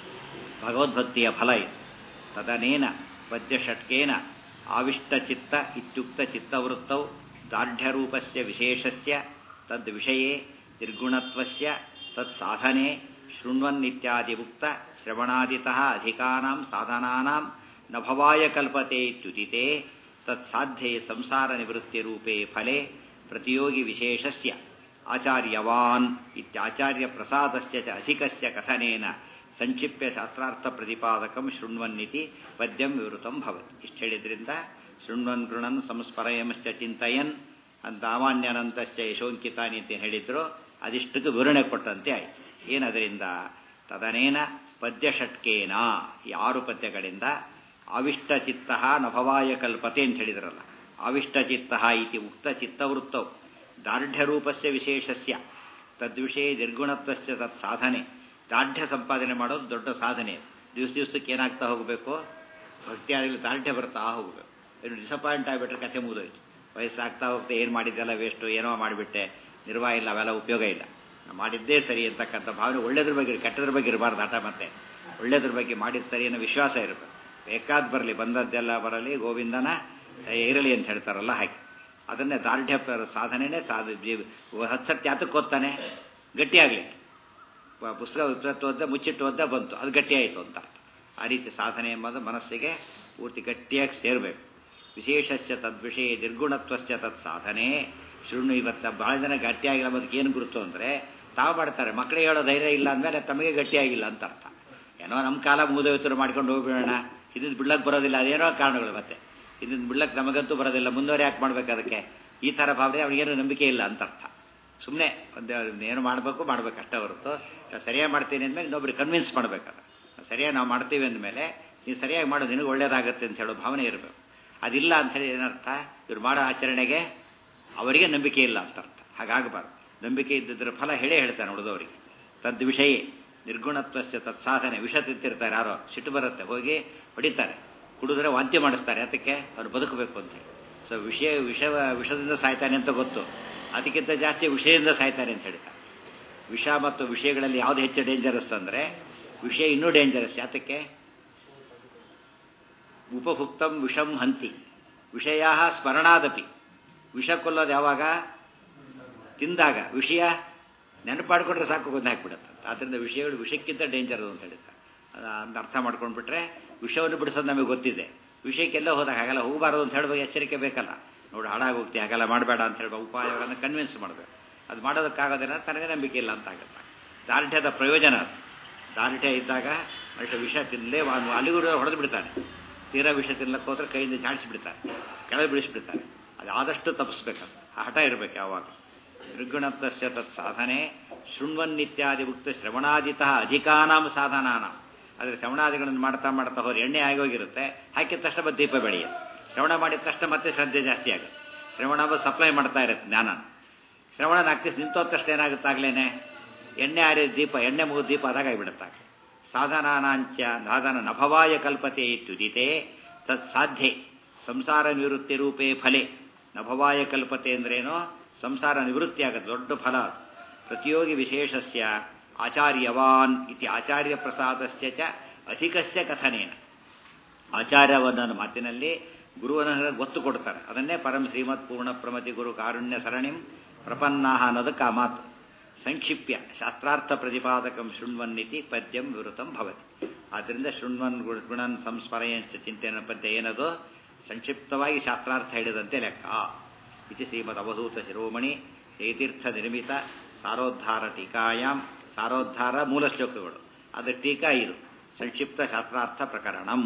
ಭಗವದ್ಭಕ್ತಿಯ ಫಲ ಇದು ತದನೇನ ಪದ್ಯಷಟ್ಕೇನ ಆವಿಷ್ಟಚಿತ್ತ ಇತ್ಯುಕ್ತ ಚಿತ್ತವೃತ್ತೌ ದಾರ್ಢ್ಯರೂಪಸ್ಯ ವಿಶೇಷಸ್ಯ ತದ್ವಿಷಯೇ ನಿರ್ಗುಣತ್ವಸ್ಯ ತತ್ಸಾಧನೆ ಶೃಣ್ವನ್ನಿತ್ಯಾದಿ ಉಕ್ತ ಶ್ರವಣಾದಿತಃ ಅಧಿಕಾನಾಂ ಸಾಧನಾನಾಂ ನ ಭವಾಯ ಕಲ್ಪತೆ ಇತ್ಯುದಿತೆ ತತ್ಸಾಧ್ಯೆ ಸಂಸಾರ ನಿವೃತ್ತಿರೂಪೇ ಫಲೆ ಪ್ರತಿಯೋಗಿ ವಿಶೇಷಸ್ಯ ಆಚಾರ್ಯವಾನ್ ಇತ್ಯಾಚಾರ್ಯ ಪ್ರಸಾದಸ್ಯ ಚ ಅಧಿಕಸ್ಯ ಕಥನೇನ ಸಂಕ್ಷಿಪ್ಯ ಶಾಸ್ತ್ರಾರ್ಥ ಪ್ರತಿಪಾದಕಂ ಶೃಣ್ವನ್ನಿತಿ ಪದ್ಯಂ ವಿವೃತಂ ಭವತಿ ಇಷ್ಟು ಹೇಳಿದ್ರಿಂದ ಶೃಣ್ವನ್ ಗೃಣನ್ ಸಂಸ್ಮರಯಂಶ್ಚ ಚಿಂತಯನ್ ಅಂತ ಸಾಮಾನ್ಯನಂತಶ್ಚ ಯಶೋಂಕಿತಾನಿ ಅಂತ ಹೇಳಿದ್ರು ಅದಿಷ್ಟಕ್ಕೆ ವಿವರಣೆ ಕೊಟ್ಟಂತೆ ಆಯಿತು ಏನದರಿಂದ ತದನೇನ ಪದ್ಯಷಟ್ಕೇನ ಈ ಆರು ಪದ್ಯಗಳಿಂದ ಅವಿಷ್ಟಚಿತ್ತ ನಭವಾಯ ಕಲ್ಪತೆ ಅಂತ ಹೇಳಿದ್ರಲ್ಲ ಅವಿಷ್ಟಚಿತ್ತ ಇತಿ ಉಕ್ತ ಚಿತ್ತವೃತ್ತವು ದಾರ್ಢ್ಯರೂಪಸ್ಯ ವಿಶೇಷಸ್ಯ ತದ್ವಿಷಯ ನಿರ್ಗುಣತ್ವಸ್ಯ ತತ್ ಸಾಧನೆ ದಾರ್ಢ್ಯ ಸಂಪಾದನೆ ಮಾಡೋದು ದೊಡ್ಡ ಸಾಧನೆ ದಿವಸ ದಿವಸಕ್ಕೆ ಏನಾಗ್ತಾ ಹೋಗಬೇಕು ಭಕ್ತಿ ಆಗಲಿ ದಾರ್ಢ್ಯ ಬರ್ತಾ ಹೋಗಬೇಕು ಇನ್ನು ಡಿಸಪಾಯಿಂಟ್ ಆಗಿಬಿಟ್ರೆ ಕಥೆ ಮುಗಿದೋಯ್ತು ವಯಸ್ಸಾಗ್ತಾ ಹೋಗ್ತಾ ಏನು ಮಾಡಿದ್ದೆಲ್ಲ ವೇಸ್ಟು ಏನೋ ಮಾಡಿಬಿಟ್ಟೆ ನಿರ್ವಾಹ ಇಲ್ಲ ಅವೆಲ್ಲ ಉಪಯೋಗ ಇಲ್ಲ ಮಾಡಿದ್ದೇ ಸರಿ ಅಂತಕ್ಕಂಥ ಭಾವನೆ ಒಳ್ಳೇದ್ರ ಬಗ್ಗೆ ಕೆಟ್ಟದ್ರ ಬಗ್ಗೆ ಇರಬಾರ್ದು ಆಟ ಮತ್ತೆ ಒಳ್ಳೇದ್ರ ಬಗ್ಗೆ ಮಾಡಿದ ಸರಿ ಅನ್ನೋ ವಿಶ್ವಾಸ ಇರಬೇಕು ಬೇಕಾದ್ ಬರಲಿ ಬಂದದ್ದೆಲ್ಲ ಬರಲಿ ಗೋವಿಂದನ ಇರಲಿ ಅಂತ ಹೇಳ್ತಾರಲ್ಲ ಹಾಗೆ ಅದನ್ನೇ ದಾರ್ಢ್ಯ ಸಾಧನೆನೇ ಸಾಧ ಹತ್ತು ಯಾತಕ್ಕೆ ಓದ್ತಾನೆ ಗಟ್ಟಿಯಾಗಲಿ ಪುಸ್ತಕ ವಿಪತ್ತು ಓದ್ದ ಮುಚ್ಚಿಟ್ಟು ಓದ್ದ ಬಂತು ಅದು ಗಟ್ಟಿಯಾಯಿತು ಅಂತ ಆ ರೀತಿ ಸಾಧನೆ ಎಂಬುದು ಮನಸ್ಸಿಗೆ ಪೂರ್ತಿ ಗಟ್ಟಿಯಾಗಿ ಸೇರಬೇಕು ವಿಶೇಷಸ್ಯ ತದ್ವಿಷಯ ನಿರ್ಗುಣತ್ವಸ್ಯ ತತ್ ಸಾಧನೆ ಶೃಣ್ಣು ಇವತ್ತು ಭಾಳ ಜನ ಗಟ್ಟಿಯಾಗಿಲ್ಲ ಅದಕ್ಕೆ ಏನು ಗುರುತು ಅಂದರೆ ತಾವು ಮಾಡ್ತಾರೆ ಮಕ್ಕಳಿಗೆ ಹೇಳೋ ಧೈರ್ಯ ಇಲ್ಲ ಅಂದಮೇಲೆ ತಮಗೆ ಗಟ್ಟಿಯಾಗಿಲ್ಲ ಅಂತ ಅರ್ಥ ಏನೋ ನಮ್ಮ ಕಾಲ ಮುಗಿದೋಯ್ತರು ಮಾಡ್ಕೊಂಡು ಹೋಗ್ಬಿಡೋಣ ಇದನ್ನು ಬಿಡ್ಲಕ್ಕೆ ಬರೋದಿಲ್ಲ ಅದೇನೋ ಕಾರಣಗಳು ಮತ್ತೆ ಇದನ್ನು ಬಿಡ್ಲಕ್ಕೆ ನಮಗಂತೂ ಬರೋದಿಲ್ಲ ಮುಂದುವರೆ ಯಾಕೆ ಮಾಡ್ಬೇಕು ಅದಕ್ಕೆ ಈ ಥರ ಭಾವನೆ ಅವ್ರಿಗೇನು ನಂಬಿಕೆ ಇಲ್ಲ ಅಂತ ಅರ್ಥ ಸುಮ್ಮನೆ ಒಂದು ಏನು ಮಾಡಬೇಕು ಮಾಡ್ಬೇಕು ಅಷ್ಟೇ ಹೊರತು ಸರಿಯಾಗಿ ಮಾಡ್ತೀನಿ ಅಂದಮೇಲೆ ಇನ್ನೊಬ್ರಿಗೆ ಕನ್ವಿನ್ಸ್ ಮಾಡಬೇಕಾದ್ರೆ ಸರಿಯಾಗಿ ನಾವು ಮಾಡ್ತೀವಿ ಅಂದಮೇಲೆ ನೀವು ಸರಿಯಾಗಿ ಮಾಡೋ ನಿನಗೆ ಒಳ್ಳೇದಾಗುತ್ತೆ ಅಂತ ಹೇಳೋ ಭಾವನೆ ಇರಬೇಕು ಅದಿಲ್ಲ ಅಂಥೇಳಿ ಏನರ್ಥ ಇವ್ರು ಮಾಡೋ ಆಚರಣೆಗೆ ಅವರಿಗೆ ನಂಬಿಕೆ ಇಲ್ಲ ಅಂತ ಅರ್ಥ ಹಾಗಾಗಬಾರ್ದು ನಂಬಿಕೆ ಇದ್ದಿದ್ದರ ಫಲ ಹೇಳೇ ಹೇಳ್ತಾನೆ ಉಳಿದವರಿಗೆ ತದ್ ವಿಷಯ ನಿರ್ಗುಣತ್ವಸ್ಯ ತತ್ಸಾಧನೆ ವಿಷ ತಿಂತಿರ್ತಾರೆ ಯಾರೋ ಸಿಟ್ಟು ಬರುತ್ತೆ ಹೋಗಿ ಹೊಡಿತಾರೆ ಕುಡಿದ್ರೆ ವಾಂತಿ ಮಾಡಿಸ್ತಾರೆ ಅದಕ್ಕೆ ಅವ್ರು ಬದುಕಬೇಕು ಅಂತ ಹೇಳಿ ಸೊ ವಿಷಯ ವಿಷ ವಿಷದಿಂದ ಸಾಯ್ತಾನೆ ಅಂತ ಗೊತ್ತು ಅದಕ್ಕಿಂತ ಜಾಸ್ತಿ ವಿಷಯದಿಂದ ಸಾಯ್ತಾನೆ ಅಂತ ಹೇಳ್ತಾರೆ ವಿಷ ಮತ್ತು ವಿಷಯಗಳಲ್ಲಿ ಯಾವುದು ಹೆಚ್ಚು ಡೇಂಜರಸ್ ಅಂದರೆ ವಿಷಯ ಇನ್ನೂ ಡೇಂಜರಸ್ ಯಾತಕ್ಕೆ ಉಪಭುಕ್ತಂ ವಿಷಂ ಹಂತಿ ವಿಷಯ ಸ್ಮರಣಾದಪಿ ವಿಷ ಕೊಲ್ಲೋದು ಯಾವಾಗ ತಿಂದಾಗ ವಿಷಯ ನೆನಪಾಡ್ಕೊಂಡ್ರೆ ಸಾಕು ಗೊಂದು ಹಾಕ್ಬಿಡುತ್ತೆ ಆದ್ದರಿಂದ ವಿಷಯಗಳು ವಿಷಕ್ಕಿಂತ ಡೇಂಜರ್ ಅಂತ ಹೇಳ್ತಾರೆ ಅದನ್ನ ಅರ್ಥ ಮಾಡ್ಕೊಂಡ್ಬಿಟ್ರೆ ವಿಷಯವನ್ನು ಬಿಡಿಸೋದು ನಮಗೆ ಗೊತ್ತಿದೆ ವಿಷಯಕ್ಕೆಲ್ಲ ಹೋದಾಗ ಹಾಗೆಲ್ಲ ಹೋಗಬಾರದು ಅಂತ ಹೇಳುವಾಗ ಎಚ್ಚರಿಕೆ ಬೇಕಲ್ಲ ನೋಡಿ ಹಾಳಾಗಿ ಹೋಗ್ತಿ ಹಾಗೆಲ್ಲ ಮಾಡಬೇಡ ಅಂತ ಹೇಳುವ ಉಪಾಯಗಳನ್ನು ಕನ್ವಿನ್ಸ್ ಮಾಡಬೇಕು ಅದು ಮಾಡೋದಕ್ಕಾಗೋದಿಲ್ಲ ತನಗೆ ನಂಬಿಕೆ ಇಲ್ಲ ಅಂತ ಆಗುತ್ತೆ ದಾರ್ಢ್ಯದ ಪ್ರಯೋಜನ ಅದು ದಾರ್ಢ್ಯ ಇದ್ದಾಗ ಮನುಷ್ಯ ವಿಷ ತಿನ್ನಲೇ ಅಲ್ಲಿಗೂ ಹೊಡೆದು ಬಿಡ್ತಾನೆ ತೀರಾ ವಿಷ ತಿನ್ಲಕ್ಕೆ ಹೋದ್ರೆ ಕೈಯಿಂದ ಜಾಡಿಸಿಬಿಡ್ತಾರೆ ಕೆಳಗೆ ಬಿಡಿಸ್ಬಿಡ್ತಾರೆ ಅದು ಆದಷ್ಟು ತಪ್ಪಿಸ್ಬೇಕದು ಆ ಹಠ ಇರಬೇಕು ಯಾವಾಗ ನಿರ್ಗುಣತ್ವಸ್ಯ ತತ್ ಸಾಧನೆ ಶೃಣ್ವನ್ನಿತ್ಯಾದಿ ಉಕ್ತ ಶ್ರವಣಾದಿತ ಅಧಿಕಾನಾಂ ಸಾಧನಾನ ಆದರೆ ಶ್ರವಣಾದಿಗಳನ್ನು ಮಾಡ್ತಾ ಮಾಡ್ತಾ ಹೋದ್ರೆ ಎಣ್ಣೆ ಆಗೋಗಿರುತ್ತೆ ಹಾಕಿದ ತಕ್ಷಣ ಮತ್ತೆ ದೀಪ ಬೆಳೆಯುತ್ತೆ ಶ್ರವಣ ಮಾಡಿದ ತಕ್ಷಣ ಮತ್ತೆ ಶ್ರದ್ಧೆ ಜಾಸ್ತಿ ಆಗುತ್ತೆ ಶ್ರವಣ ಸಪ್ಲೈ ಮಾಡ್ತಾ ಇರುತ್ತೆ ಜ್ಞಾನ ಶ್ರವಣ ನಾಲ್ಕು ನಿಂತೋದ ತಕ್ಷಣ ಏನಾಗುತ್ತೆ ಆಗ್ಲೇನೆ ಎಣ್ಣೆ ಆರಿದ ದೀಪ ಎಣ್ಣೆ ಮುಗಿದ ದೀಪ ಆದಾಗ ಆಗಿಬಿಡುತ್ತಾಗ ಸಾಧನಾನಾಂಚ ಸಾಧನ ನಭವಾಯ ಕಲ್ಪತೆ ಇತ್ಯುದಿತೆ ತತ್ ಸಾಧ್ಯೆ ಸಂಸಾರ ನಿವೃತ್ತಿ ರೂಪೇ ಫಲೆ ನಭವಾಯ ಕಲ್ಪತೆ ಅಂದ್ರೇನೋ ಸಂಸಾರ ನಿವೃತ್ತಿ ಆಗುತ್ತೆ ದೊಡ್ಡ ಫಲ ಅದು ಪ್ರತಿಯೋಗಿ ವಿಶೇಷಸ್ಯ ಆಚಾರ್ಯವಾನ್ ಇತಿ ಆಚಾರ್ಯ ಪ್ರಸಾದಸ್ಯ ಚ ಅಧಿಕಸ್ಯ ಕಥನೇನ ಆಚಾರ್ಯವನ್ನ ಮಾತಿನಲ್ಲಿ ಗುರುವನ ಗೊತ್ತು ಕೊಡ್ತಾರೆ ಅದನ್ನೇ ಪರಂ ಶ್ರೀಮತ್ ಪೂರ್ಣ ಪ್ರಮತಿ ಗುರು ಕಾರುಣ್ಯ ಸರಣಿಂ ಪ್ರಪನ್ನಾಹ ಅನ್ನೋದಕ್ಕೆ ಆ ಮಾತು ಸಂಕ್ಷಿಪ್ಯ ಶಾಸ್ತ್ರಾರ್ಥ ಪ್ರತಿಪಾದಕಂ ಶೃಣ್ವನ್ನಿತಿ ಪದ್ಯಂ ವಿವೃತಂ ಭವತಿ ಆದ್ದರಿಂದ ಶೃಣ್ವನ್ ಗುಣನ್ ಸಂಸ್ಮರೆಯಂಚ ಚಿಂತನ ಪದ್ಯ ಏನದು ಸಂಕ್ಷಿಪ್ತವಾಗಿ ಶಾಸ್ತ್ರಾರ್ಥ ಹೇಳಿದಂತೆ ಲೆಕ್ಕ ಇತಿ ಶ್ರೀಮದ್ ಅವಧೂತ ಶಿರೋಮಣಿ ಜಯತೀರ್ಥ ನಿರ್ಮಿತ ಸಾರೋದ್ಧಾರ ಟೀಕಾಯಾಂ ಸಾರೋದ್ಧಾರ ಮೂಲ ಶ್ಲೋಕಗಳು ಅದರ ಟೀಕಾ ಇದು ಸಂಕ್ಷಿಪ್ತ ಶಾಸ್ತ್ರಾರ್ಥ ಪ್ರಕರಣಂ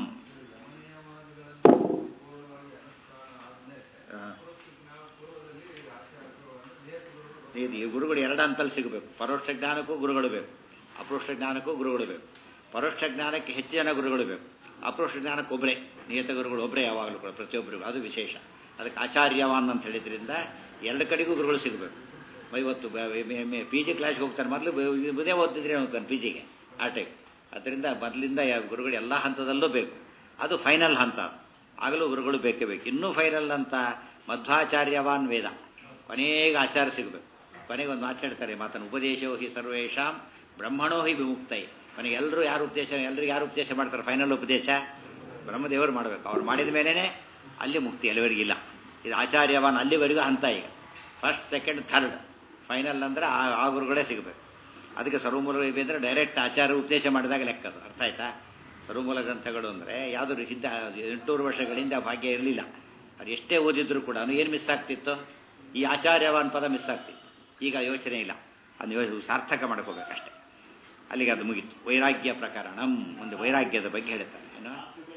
ಇದು ಈ ಗುರುಗಳು ಎರಡು ಹಂತಲ್ಲಿ ಸಿಗಬೇಕು ಪರೋಕ್ಷ ಜ್ಞಾನಕ್ಕೂ ಗುರುಗಳು ಬೇಕು ಅಪರೋಕ್ಷ ಜ್ಞಾನಕ್ಕೂ ಗುರುಗಳು ಬೇಕು ಪರೋಕ್ಷ ಜ್ಞಾನಕ್ಕೆ ಹೆಚ್ಚು ಜನ ಗುರುಗಳು ಬೇಕು ಅಪರೋಕ್ಷ ಜ್ಞಾನಕ್ಕೆ ಒಬ್ಬರೇ ನಿಯತ ಗುರುಗಳು ಒಬ್ಬರೇ ಯಾವಾಗಲೂ ಕೂಡ ಪ್ರತಿಯೊಬ್ಬರಿಗೂ ಅದು ವಿಶೇಷ ಅದಕ್ಕೆ ಆಚಾರ್ಯವಾನ್ ಅಂತ ಹೇಳಿದ್ರಿಂದ ಎರಡು ಕಡೆಗೂ ಗುರುಗಳು ಸಿಗಬೇಕು ಇವತ್ತು ಪಿ ಜಿ ಕ್ಲಾಸ್ಗೆ ಹೋಗ್ತಾರೆ ಮೊದಲು ಇದೇ ಓದ್ತಿದ್ರೆ ಹೋಗ್ತಾನೆ ಪಿ ಜಿಗೆ ಆ ಟೈಪ್ ಅದರಿಂದ ಮೊದಲಿಂದ ಗುರುಗಳು ಎಲ್ಲ ಹಂತದಲ್ಲೂ ಬೇಕು ಅದು ಫೈನಲ್ ಹಂತ ಆಗಲೂ ಗುರುಗಳು ಬೇಕೇ ಬೇಕು ಇನ್ನೂ ಫೈನಲ್ ಅಂತ ಮಧ್ವಾಚಾರ್ಯವಾನ್ ವೇದ ಕೊನೆಗೆ ಆಚಾರ ಸಿಗಬೇಕು ಕೊನೆಗೆ ಒಂದು ಮಾತಾಡ್ತಾರೆ ಮಾತನ್ನು ಉಪದೇಶೋ ಹಿ ಸರ್ವೇಶಾಂ ಬ್ರಹ್ಮಣೋ ಹಿ ವಿಮುಕ್ತೈ ಕೊನೆಗೆ ಎಲ್ಲರೂ ಯಾರು ಉಪದೇಶ ಎಲ್ಲರೂ ಯಾರು ಉಪದೇಶ ಮಾಡ್ತಾರೆ ಫೈನಲ್ ಉಪದೇಶ ಬ್ರಹ್ಮದೇವರು ಮಾಡಬೇಕು ಅವ್ರು ಮಾಡಿದ ಮೇಲೇ ಅಲ್ಲಿ ಮುಕ್ತಿ ಅಲ್ಲಿವರೆಗಿಲ್ಲ ಇದು ಆಚಾರ್ಯವಾನ್ ಅಲ್ಲಿವರೆಗೂ ಹಂತ ಈಗ ಫಸ್ಟ್ ಸೆಕೆಂಡ್ ಥರ್ಡ್ ಫೈನಲ್ ಅಂದರೆ ಆ ಗುರುಗಳೇ ಸಿಗಬೇಕು ಅದಕ್ಕೆ ಸರ್ವಮೂಲ ಅಂದರೆ ಡೈರೆಕ್ಟ್ ಆಚಾರ ಉಪದೇಶ ಮಾಡಿದಾಗ ಲೆಕ್ಕದು ಅರ್ಥ ಆಯ್ತಾ ಸರ್ವಮೂಲ ಗ್ರಂಥಗಳು ಅಂದರೆ ಯಾವುದೂ ಸಿದ್ಧ ಎಂಟುನೂರು ವರ್ಷಗಳಿಂದ ಭಾಗ್ಯ ಇರಲಿಲ್ಲ ಅದು ಎಷ್ಟೇ ಓದಿದ್ರು ಕೂಡ ಏನು ಮಿಸ್ ಆಗ್ತಿತ್ತು ಈ ಆಚಾರ್ಯವಾನ್ ಪದ ಮಿಸ್ ಆಗ್ತಿತ್ತು ಈಗ ಯೋಚನೆ ಇಲ್ಲ ಅದು ಸಾರ್ಥಕ ಮಾಡ್ಕೋಬೇಕಷ್ಟೆ ಅಲ್ಲಿಗೆ ಅದು ಮುಗೀತು ವೈರಾಗ್ಯ ಪ್ರಕರಣಂ ಒಂದು ವೈರಾಗ್ಯದ ಬಗ್ಗೆ ಹೇಳ್ತಾರೆ ಏನು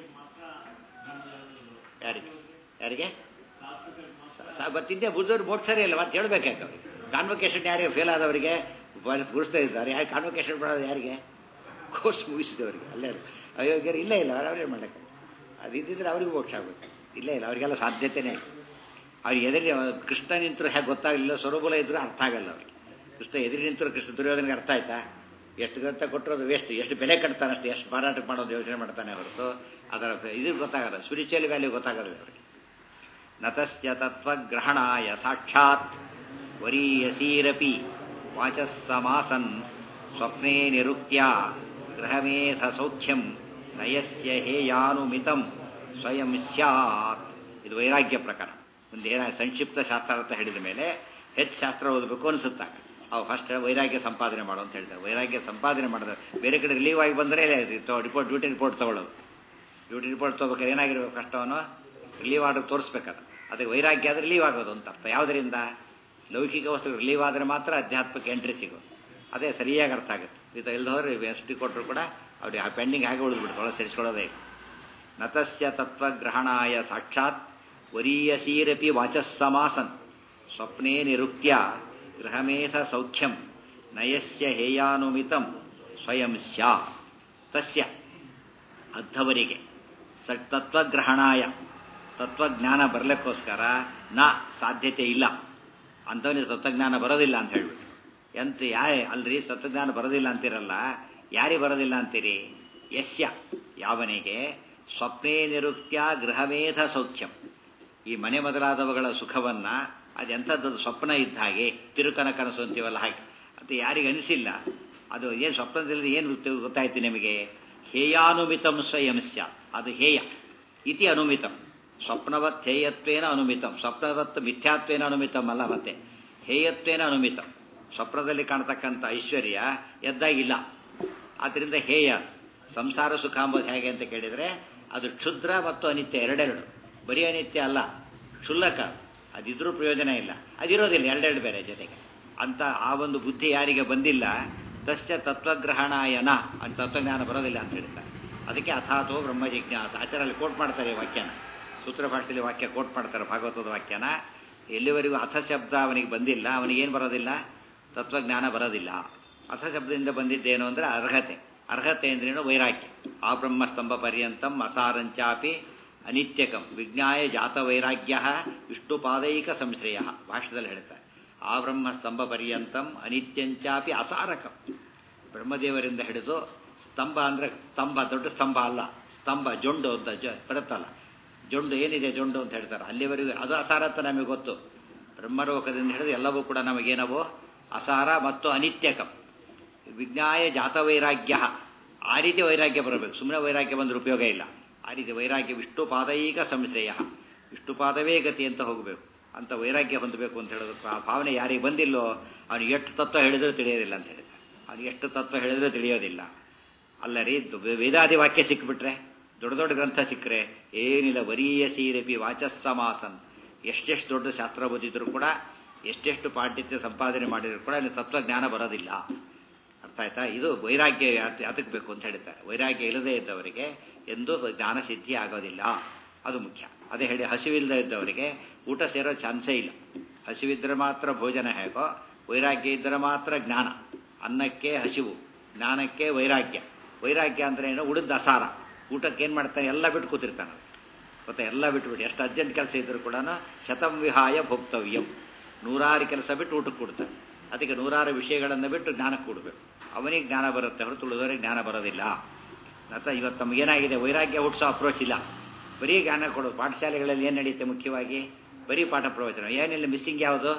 ಯಾರಿಗೆ ಯಾರಿಗೆ ಗೊತ್ತಿದ್ದೆ ಬುದ್ಧವ್ರು ಮೋಟ್ಸರೇ ಇಲ್ಲ ಮತ್ತೆ ಹೇಳ್ಬೇಕಾಯ್ತು ಅವ್ರಿಗೆ ಕಾನ್ವೊಕೇಶನ್ ಯಾರಿಗೆ ಫೇಲ್ ಆದವರಿಗೆ ಗುಡಿಸ್ತಾ ಇದ್ದಾರೆ ಯಾರು ಕಾನ್ವೊಕೇಶನ್ ಮಾಡೋದು ಯಾರಿಗೆ ಕೋರ್ಸ್ ಮುಗಿಸಿದವರಿಗೆ ಅಲ್ಲೇ ಅಯೋಗ್ಯರು ಇಲ್ಲೇ ಇಲ್ಲ ಅವ್ರವ್ರೇ ಮಾಡಕ್ಕೆ ಅದು ಇದ್ದಿದ್ರೆ ಅವ್ರಿಗೂ ಮೋಕ್ಷ ಆಗುತ್ತೆ ಇಲ್ಲೇ ಇಲ್ಲ ಅವರಿಗೆಲ್ಲ ಸಾಧ್ಯತೆನೇ ಅವ್ರಿಗೆ ಎದುರಿ ಕೃಷ್ಣ ನಿಂತರು ಹೇಗೆ ಗೊತ್ತಾಗಲಿಲ್ಲ ಸ್ವರೂಪಲ ಇದ್ರೂ ಅರ್ಥ ಆಗಲ್ಲ ಅವ್ರಿಗೆ ಕೃಷ್ಣ ಎದುರು ನಿಂತರು ಕೃಷ್ಣ ದುರ್ಯೋಧನಿಗೆ ಅರ್ಥ ಆಯ್ತಾ ಎಷ್ಟು ಗಂತ ಕೊಟ್ಟರೋದು ವೇಸ್ಟ್ ಎಷ್ಟು ಬೆಲೆ ಕಟ್ತಾನೆ ಅಷ್ಟು ಎಷ್ಟು ಮಾರಾಟ ಮಾಡೋದು ಯೋಚನೆ ಮಾಡ್ತಾನೆ ಹೊರತು ಅದರ ಇದು ಗೊತ್ತಾಗಲ್ಲ ಸ್ಪಿರಿಚುವಲ್ ವ್ಯಾಲ್ಯೂ ಗೊತ್ತಾಗಲ್ಲ ಅವರಿಗೆ ನತಸ್ಯ ತತ್ವಗ್ರಹಣಾಯ ಸಾಕ್ಷಾತ್ ವರೀಯಸೀರಪಿ ವಾಚಸ್ಸಮಾಸನ್ ಸ್ವಪ್ನೇ ನಿರುಕ್ತ್ಯ ಗೃಹಮೇಧ ಸೌಖ್ಯಂ ನಯಸ್ಯ ಹೇಯಾನುಮಿತಂ ಸ್ವಯಂ ಸ್ಯಾತ್ ಇದು ವೈರಾಗ್ಯ ಪ್ರಕಾರ ಒಂದು ಏನ ಸಂಕ್ಷಿಪ್ತ ಶಾಸ್ತ್ರಾರ್ಥ ಹೇಳಿದ ಮೇಲೆ ಹೆಚ್ಚು ಶಾಸ್ತ್ರ ಓದಬೇಕು ಅನಿಸುತ್ತಾಗ ಅವು ಫಸ್ಟ್ ವೈರಾಗ್ಯ ಸಂಪಾದನೆ ಮಾಡು ಅಂತ ಹೇಳ್ತಾರೆ ವೈರಾಗ್ಯ ಸಂಪಾದನೆ ಮಾಡಿದ್ರೆ ಬೇರೆ ಕಡೆ ರಿಲೀವ್ ಆಗಿ ಬಂದರೆ ರಿಪೋರ್ಟ್ ಡ್ಯೂಟಿ ರಿಪೋರ್ಟ್ ತೊಗೊಳ್ಳೋದು ಡ್ಯೂಟಿ ರಿಪೋರ್ಟ್ ತೊಗೋಬೇಕಾದ್ರೆ ಏನಾಗಿರ್ಬೇಕು ಕಷ್ಟವನು ರಿಲೀವ್ ಆರ್ಡರ್ ತೋರಿಸ್ಬೇಕಾದ್ರೆ ಅದಕ್ಕೆ ವೈರಾಗ್ಯ ಆದರೆ ರಿಲೀವ್ ಆಗೋದು ಅಂತ ಅರ್ಥ ಯಾವುದರಿಂದ ಲೌಕಿಕ ವಸ್ತು ರಿಲೀವ್ ಆದರೆ ಮಾತ್ರ ಅಧ್ಯಾತ್ಮಕ್ಕೆ ಎಂಟ್ರಿ ಸಿಗೋದು ಅದೇ ಸರಿಯಾಗಿ ಅರ್ಥ ಆಗುತ್ತೆ ಇದು ಇಲ್ದವ್ರು ಎಷ್ಟು ಕೊಟ್ಟರು ಕೂಡ ಅವ್ರಿಗೆ ಆ ಪೆಂಡಿಂಗ್ ಹಾಗೆ ಉಳಿದ್ಬಿಡ್ತು ಒಳಗೆ ಸೇರಿಸ್ಕೊಳ್ಳೋದೇ ನತಸ್ಯ ತತ್ವಗ್ರಹಣಾಯ ಸಾಕ್ಷಾತ್ ವರೀಯಸೀರಪಿ ವಾಚಸ್ಸಮಾಸನ್ ಸ್ವಪ್ನೇ ನಿರುಕ್ತ್ಯ ಗೃಹಮೇಧ ಸೌಖ್ಯಂ ನಯಸ್ಯ ಹೇಯಾನುಮಿತಂ ಸ್ವಯಂ ಸ್ಯಾ ತಸ್ಯ ಅಂಥವರಿಗೆ ಸ ತತ್ವಗ್ರಹಣಾಯ ತತ್ವಜ್ಞಾನ ಬರಲಿಕ್ಕೋಸ್ಕರ ನ ಸಾಧ್ಯತೆ ಇಲ್ಲ ಅಂಥವನಿಗೆ ತತ್ವಜ್ಞಾನ ಬರೋದಿಲ್ಲ ಅಂತ ಹೇಳ್ಬಿಟ್ಟು ಎಂತ ಯಾರೇ ಅಲ್ರಿ ತತ್ವಜ್ಞಾನ ಬರೋದಿಲ್ಲ ಅಂತಿರಲ್ಲ ಯಾರಿಗೆ ಬರೋದಿಲ್ಲ ಅಂತೀರಿ ಯಸ್ಯ ಯಾವನಿಗೆ ಸ್ವಪ್ನೇ ನಿರುಕ್ತ್ಯ ಗೃಹಮೇಧ ಸೌಖ್ಯಂ ಈ ಮನೆ ಮೊದಲಾದವುಗಳ ಸುಖವನ್ನ ಅದೆಂಥದ್ದು ಸ್ವಪ್ನ ಇದ್ದ ಹಾಗೆ ತಿರುಕನ ಕನಸು ಅಂತೀವಲ್ಲ ಹಾಗೆ ಅದು ಯಾರಿಗೆ ಅನಿಸಿಲ್ಲ ಅದು ಏನು ಸ್ವಪ್ನದಲ್ಲಿ ಏನು ಗೊತ್ತಾಯ್ತು ನಿಮಗೆ ಹೇಯಾನುಮಿತಂ ಸ್ವಯಂ ಸ್ಯ ಅದು ಹೇಯ ಇತಿ ಅನುಮಿತಂ ಸ್ವಪ್ನವತ್ ಹೇಯತ್ವೇನ ಅನುಮಿತಂ ಸ್ವಪ್ನವತ್ ಮಿಥ್ಯಾತ್ವೇನ ಅನುಮಿತಂ ಅಲ್ಲ ಮತ್ತೆ ಹೇಯತ್ವೇನ ಅನುಮಿತಂ ಸ್ವಪ್ನದಲ್ಲಿ ಕಾಣತಕ್ಕಂಥ ಐಶ್ವರ್ಯ ಎದ್ದಾಗಿಲ್ಲ ಆದ್ದರಿಂದ ಹೇಯ ಸಂಸಾರ ಸುಖ ಅಂಬೋದು ಹೇಗೆ ಅಂತ ಕೇಳಿದರೆ ಅದು ಕ್ಷುದ್ರ ಮತ್ತು ಅನಿತ್ಯ ಎರಡೆರಡು ಬರೀ ಅನಿತ್ಯ ಅಲ್ಲ ಕ್ಷುಲ್ಲಕ ಅದಿದ್ರೂ ಪ್ರಯೋಜನ ಇಲ್ಲ ಅದಿರೋದಿಲ್ಲ ಎರಡೆರಡು ಬೇರೆ ಜೊತೆಗೆ ಅಂತ ಆ ಒಂದು ಬುದ್ಧಿ ಯಾರಿಗೆ ಬಂದಿಲ್ಲ ತಸ್ಯ ತತ್ವಗ್ರಹಣಾಯನ ಅಂತ ತತ್ವಜ್ಞಾನ ಬರೋದಿಲ್ಲ ಅಂತ ಹೇಳ್ತಾರೆ ಅದಕ್ಕೆ ಅಥಾತೋ ಬ್ರಹ್ಮ ಜಿಜ್ಞಾಸ ಆಚಾರಲ್ಲಿ ಕೋಟ್ ಮಾಡ್ತಾರೆ ಈ ವಾಕ್ಯನ ಸೂತ್ರ ಭಾಷೆಯಲ್ಲಿ ವಾಕ್ಯ ಕೋಟ್ ಮಾಡ್ತಾರೆ ಭಾಗವತದ ವಾಕ್ಯನ ಎಲ್ಲಿವರೆಗೂ ಅಥ ಶಬ್ದ ಅವನಿಗೆ ಬಂದಿಲ್ಲ ಅವನಿಗೇನು ಬರೋದಿಲ್ಲ ತತ್ವಜ್ಞಾನ ಬರೋದಿಲ್ಲ ಅಥ ಶಬ್ದದಿಂದ ಬಂದಿದ್ದೇನು ಅಂದರೆ ಅರ್ಹತೆ ಅರ್ಹತೆ ಅಂದ್ರೇನು ವೈರಾಗ್ಯ ಆ ಬ್ರಹ್ಮಸ್ತಂಭ ಪರ್ಯಂತಂ ಅಸಾರಂಚಾಪಿ ಅನಿತ್ಯಕಂ ವಿಜ್ಞಾಯ ಜಾತ ವೈರಾಗ್ಯ ವಿಷ್ಣುಪಾದೈಕ ಸಂಶ್ರಯ ಭಾಷೆದಲ್ಲಿ ಹೇಳ್ತಾರೆ ಆ ಬ್ರಹ್ಮಸ್ತಂಭ ಪರ್ಯಂತಂ ಅನಿತ್ಯಂಚಾಪಿ ಅಸಾರಕಂ ಬ್ರಹ್ಮದೇವರಿಂದ ಹಿಡಿದು ಸ್ತಂಭ ಅಂದರೆ ಸ್ತಂಭ ದೊಡ್ಡ ಸ್ತಂಭ ಅಲ್ಲ ಸ್ತಂಭ ಜೊಂಡು ಅಂತ ಜ ಬರುತ್ತಲ್ಲ ಜೊಂಡು ಏನಿದೆ ಜೊಂಡು ಅಂತ ಹೇಳ್ತಾರೆ ಅಲ್ಲಿವರೆಗೂ ಅದು ಅಸಾರ ಅಂತ ನಮಗೆ ಗೊತ್ತು ಬ್ರಹ್ಮಲೋಕದಿಂದ ಹಿಡಿದು ಎಲ್ಲವೂ ಕೂಡ ನಮಗೇನವೋ ಅಸಾರ ಮತ್ತು ಅನಿತ್ಯಕಂ ವಿಜ್ಞಾಯ ಜಾತ ವೈರಾಗ್ಯ ಆ ರೀತಿ ವೈರಾಗ್ಯ ಬರಬೇಕು ಸುಮ್ಮನೆ ವೈರಾಗ್ಯ ಬಂದ್ರೆ ಉಪಯೋಗ ಇಲ್ಲ ಆ ರೀತಿ ವೈರಾಗ್ಯ ವಿಷ್ಣುಪಾದೈಕ ಸಂಶ್ರಯ ವಿಷ್ಣುಪಾದವೇ ಗತಿ ಅಂತ ಹೋಗಬೇಕು ಅಂತ ವೈರಾಗ್ಯ ಹೊಂದಬೇಕು ಅಂತ ಹೇಳೋದಕ್ಕೆ ಆ ಭಾವನೆ ಯಾರಿಗೆ ಬಂದಿಲ್ಲೋ ಅವನು ಎಷ್ಟು ತತ್ವ ಹೇಳಿದ್ರೂ ತಿಳಿಯೋದಿಲ್ಲ ಅಂತ ಹೇಳಿದ ಅವನು ಎಷ್ಟು ತತ್ವ ಹೇಳಿದ್ರೂ ತಿಳಿಯೋದಿಲ್ಲ ಅಲ್ಲ ರೀ ವೇದಾದಿ ವಾಕ್ಯ ಸಿಕ್ಬಿಟ್ರೆ ದೊಡ್ಡ ದೊಡ್ಡ ಗ್ರಂಥ ಸಿಕ್ಕರೆ ಏನಿಲ್ಲ ವರೀಯ ಸೀರಪಿ ವಾಚಸ್ಸಮಾಸನ್ ಎಷ್ಟೆಷ್ಟು ದೊಡ್ಡ ಶಾಸ್ತ್ರ ಓದಿದ್ರು ಕೂಡ ಎಷ್ಟೆಷ್ಟು ಪಾಂಡಿತ್ಯ ಸಂಪಾದನೆ ಮಾಡಿದ್ರು ಕೂಡ ಅಲ್ಲಿ ತತ್ವಜ್ಞಾನ ಬರೋದಿಲ್ಲ ಅರ್ಥ ಆಯ್ತಾ ಇದು ವೈರಾಗ್ಯ ಯಾತಕ್ಕೆ ಬೇಕು ಅಂತ ಹೇಳ್ತಾರೆ ವೈರಾಗ್ಯ ಇಲ್ಲದೇ ಇದ್ದವರಿಗೆ ಎಂದೂ ಜ್ಞಾನ ಸಿದ್ಧಿ ಆಗೋದಿಲ್ಲ ಅದು ಮುಖ್ಯ ಅದೇ ಹೇಳಿ ಹಸಿವಿಲ್ಲದೆ ಇದ್ದವರಿಗೆ ಊಟ ಸೇರೋ ಚಾನ್ಸೇ ಇಲ್ಲ ಹಸಿವಿದ್ದರೆ ಮಾತ್ರ ಭೋಜನ ಹೇಗೋ ವೈರಾಗ್ಯ ಇದ್ದರೆ ಮಾತ್ರ ಜ್ಞಾನ ಅನ್ನಕ್ಕೆ ಹಸಿವು ಜ್ಞಾನಕ್ಕೆ ವೈರಾಗ್ಯ ವೈರಾಗ್ಯ ಅಂದರೆ ಏನು ಉಳಿದ ಅಸಾರ ಊಟಕ್ಕೆ ಏನು ಮಾಡ್ತಾನೆ ಎಲ್ಲ ಬಿಟ್ಟು ಕೂತಿರ್ತಾನೆ ಗೊತ್ತಾ ಎಲ್ಲ ಬಿಟ್ಬಿಟ್ಟು ಎಷ್ಟು ಅರ್ಜೆಂಟ್ ಕೆಲಸ ಇದ್ದರೂ ಕೂಡ ಶತಂ ವಿಹಾಯ ಭೋಕ್ತವ್ಯಂ ನೂರಾರು ಕೆಲಸ ಬಿಟ್ಟು ಊಟಕ್ಕೆ ಕೊಡ್ತಾನೆ ಅದಕ್ಕೆ ನೂರಾರು ವಿಷಯಗಳನ್ನು ಬಿಟ್ಟು ಜ್ಞಾನಕ್ಕೆ ಕೊಡಬೇಕು ಅವನಿಗೆ ಜ್ಞಾನ ಬರುತ್ತೆ ಹೊರತು ಉಳಿದವರಿಗೆ ಜ್ಞಾನ ಬರೋದಿಲ್ಲ ಮತ್ತು ಇವತ್ತು ನಮಗೇನಾಗಿದೆ ವೈರಾಗ್ಯ ಹುಟ್ಟಿಸೋ ಅಪ್ರೋಚ್ ಇಲ್ಲ ಬರೀ ಜ್ಞಾನ ಕೊಡೋದು ಪಾಠಶಾಲೆಗಳಲ್ಲಿ ಏನು ನಡೆಯುತ್ತೆ ಮುಖ್ಯವಾಗಿ ಬರೀ ಪಾಠ ಪ್ರವಚನ ಏನಿಲ್ಲ ಮಿಸ್ಸಿಂಗ್ ಯಾವುದು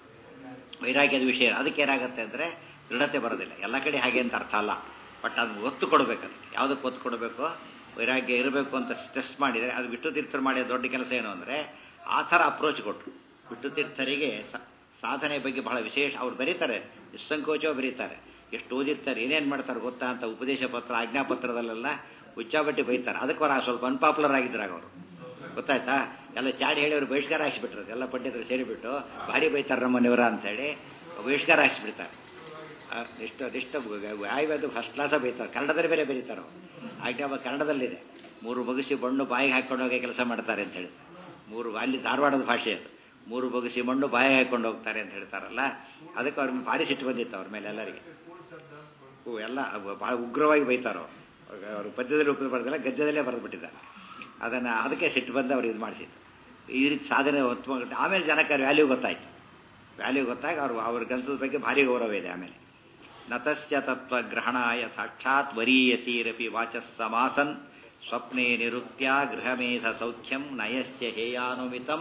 ವೈರಾಗ್ಯದ ವಿಷಯ ಅದಕ್ಕೆ ಏನಾಗುತ್ತೆ ಅಂದರೆ ದೃಢತೆ ಬರೋದಿಲ್ಲ ಎಲ್ಲ ಕಡೆ ಹಾಗೆ ಅಂತ ಅರ್ಥ ಅಲ್ಲ ಬಟ್ ಅದು ಒತ್ತು ಕೊಡಬೇಕು ಅದಕ್ಕೆ ಯಾವುದಕ್ಕೆ ಒತ್ತು ಕೊಡಬೇಕು ವೈರಾಗ್ಯ ಇರಬೇಕು ಅಂತ ಟೆಸ್ಟ್ ಮಾಡಿದರೆ ಅದು ಬಿಟ್ಟು ತೀರ್ಥರು ಮಾಡಿದ ದೊಡ್ಡ ಕೆಲಸ ಏನು ಅಂದರೆ ಆ ಥರ ಅಪ್ರೋಚ್ ಕೊಟ್ಟರು ಬಿಟ್ಟು ತೀರ್ಥರಿಗೆ ಸಾಧನೆ ಬಗ್ಗೆ ಬಹಳ ವಿಶೇಷ ಅವ್ರು ಬರೀತಾರೆ ನಿಸ್ಸಂಕೋಚವ ಬರೀತಾರೆ ಎಷ್ಟು ಓದಿರ್ತಾರೆ ಏನೇನು ಮಾಡ್ತಾರೆ ಗೊತ್ತಾ ಅಂತ ಉಪದೇಶ ಪತ್ರ ಆಜ್ಞಾಪತ್ರದಲ್ಲೆಲ್ಲ ಹುಚ್ಚಾಬಟ್ಟಿ ಬೈತಾರೆ ಅದಕ್ಕೆ ಅವ್ರು ಸ್ವಲ್ಪ ಅನ್ಪಾಪ್ಯುಲರ್ ಆಗಿದ್ರಾಗ ಅವರು ಗೊತ್ತಾಯ್ತಾ ಎಲ್ಲ ಚಾಡಿ ಹೇಳಿ ಅವ್ರು ಬಹಿಷ್ಕಾರ ಹಾಕ್ಸಿಬಿಟ್ರು ಎಲ್ಲ ಪಂಡಿತರು ಸೇರಿಬಿಟ್ಟು ಭಾರಿ ಬೈತಾರೆ ನಮ್ಮನೆಯವರ ಅಂತೇಳಿ ಬಹಿಷ್ಕಾರ ಹಾಕ್ಸಿಬಿಡ್ತಾರೆ ಇಷ್ಟ ಇಷ್ಟ ವಾಯುವಾದ ಫಸ್ಟ್ ಕ್ಲಾಸ ಬೈತಾರೆ ಕನ್ನಡದಲ್ಲಿ ಬೇರೆ ಬರೀತಾರೆ ಆಜ್ಞಾ ಕನ್ನಡದಲ್ಲಿದೆ ಮೂರು ಬಗಸಿ ಬಣ್ಣು ಬಾಯಿಗೆ ಹಾಕೊಂಡು ಹೋಗಿ ಕೆಲಸ ಮಾಡ್ತಾರೆ ಅಂತ ಹೇಳಿ ಮೂರು ಅಲ್ಲಿ ಧಾರವಾಡದ ಭಾಷೆ ಅದು ಮೂರು ಬಗಸಿ ಮಣ್ಣು ಬಾಯಿಗೆ ಹಾಕೊಂಡು ಹೋಗ್ತಾರೆ ಅಂತ ಹೇಳ್ತಾರಲ್ಲ ಅದಕ್ಕೆ ಅವ್ರ ಭಾರಿ ಸಿಟ್ಟು ಬಂದಿತ್ತು ಅವ್ರ ಮೇಲೆ ಎಲ್ಲರಿಗೆ ಹ್ಞೂ ಎಲ್ಲ ಭಾಳ ಉಗ್ರವಾಗಿ ಬೈತಾರೋ ಅವರು ಪದ್ಯದಲ್ಲಿ ಉಪಯೋಗ ಬರ್ದಿಲ್ಲ ಗದ್ಯದಲ್ಲೇ ಬರೆದ್ಬಿಟ್ಟಿದ್ದಾರೆ ಅದನ್ನು ಅದಕ್ಕೆ ಸಿಟ್ಟು ಬಂದು ಅವ್ರು ಇದು ಮಾಡಿಸಿದ್ದು ಈ ರೀತಿ ಸಾಧನೆ ಹೊತ್ತು ಆಮೇಲೆ ಜನಕ್ಕೆ ವ್ಯಾಲ್ಯೂ ಗೊತ್ತಾಯ್ತು ವ್ಯಾಲ್ಯೂ ಗೊತ್ತಾಗಿ ಅವ್ರು ಅವ್ರ ಗ್ರಂಥದ ಬಗ್ಗೆ ಭಾರಿ ಗೌರವ ಇದೆ ಆಮೇಲೆ ನತಸ್ಯ ತತ್ವಗ್ರಹಣಾಯ ಸಾಕ್ಷಾತ್ ವರೀಯಸೀರಪಿ ವಾಚಸ್ಸಮಾಸನ್ ಸ್ವಪ್ನೆ ನಿರುಕ್ತ್ಯ ಗೃಹಮೇಧ ಸೌಖ್ಯಂ ನಯಸ್ಯ ಹೇಯಾನುಮಿತಂ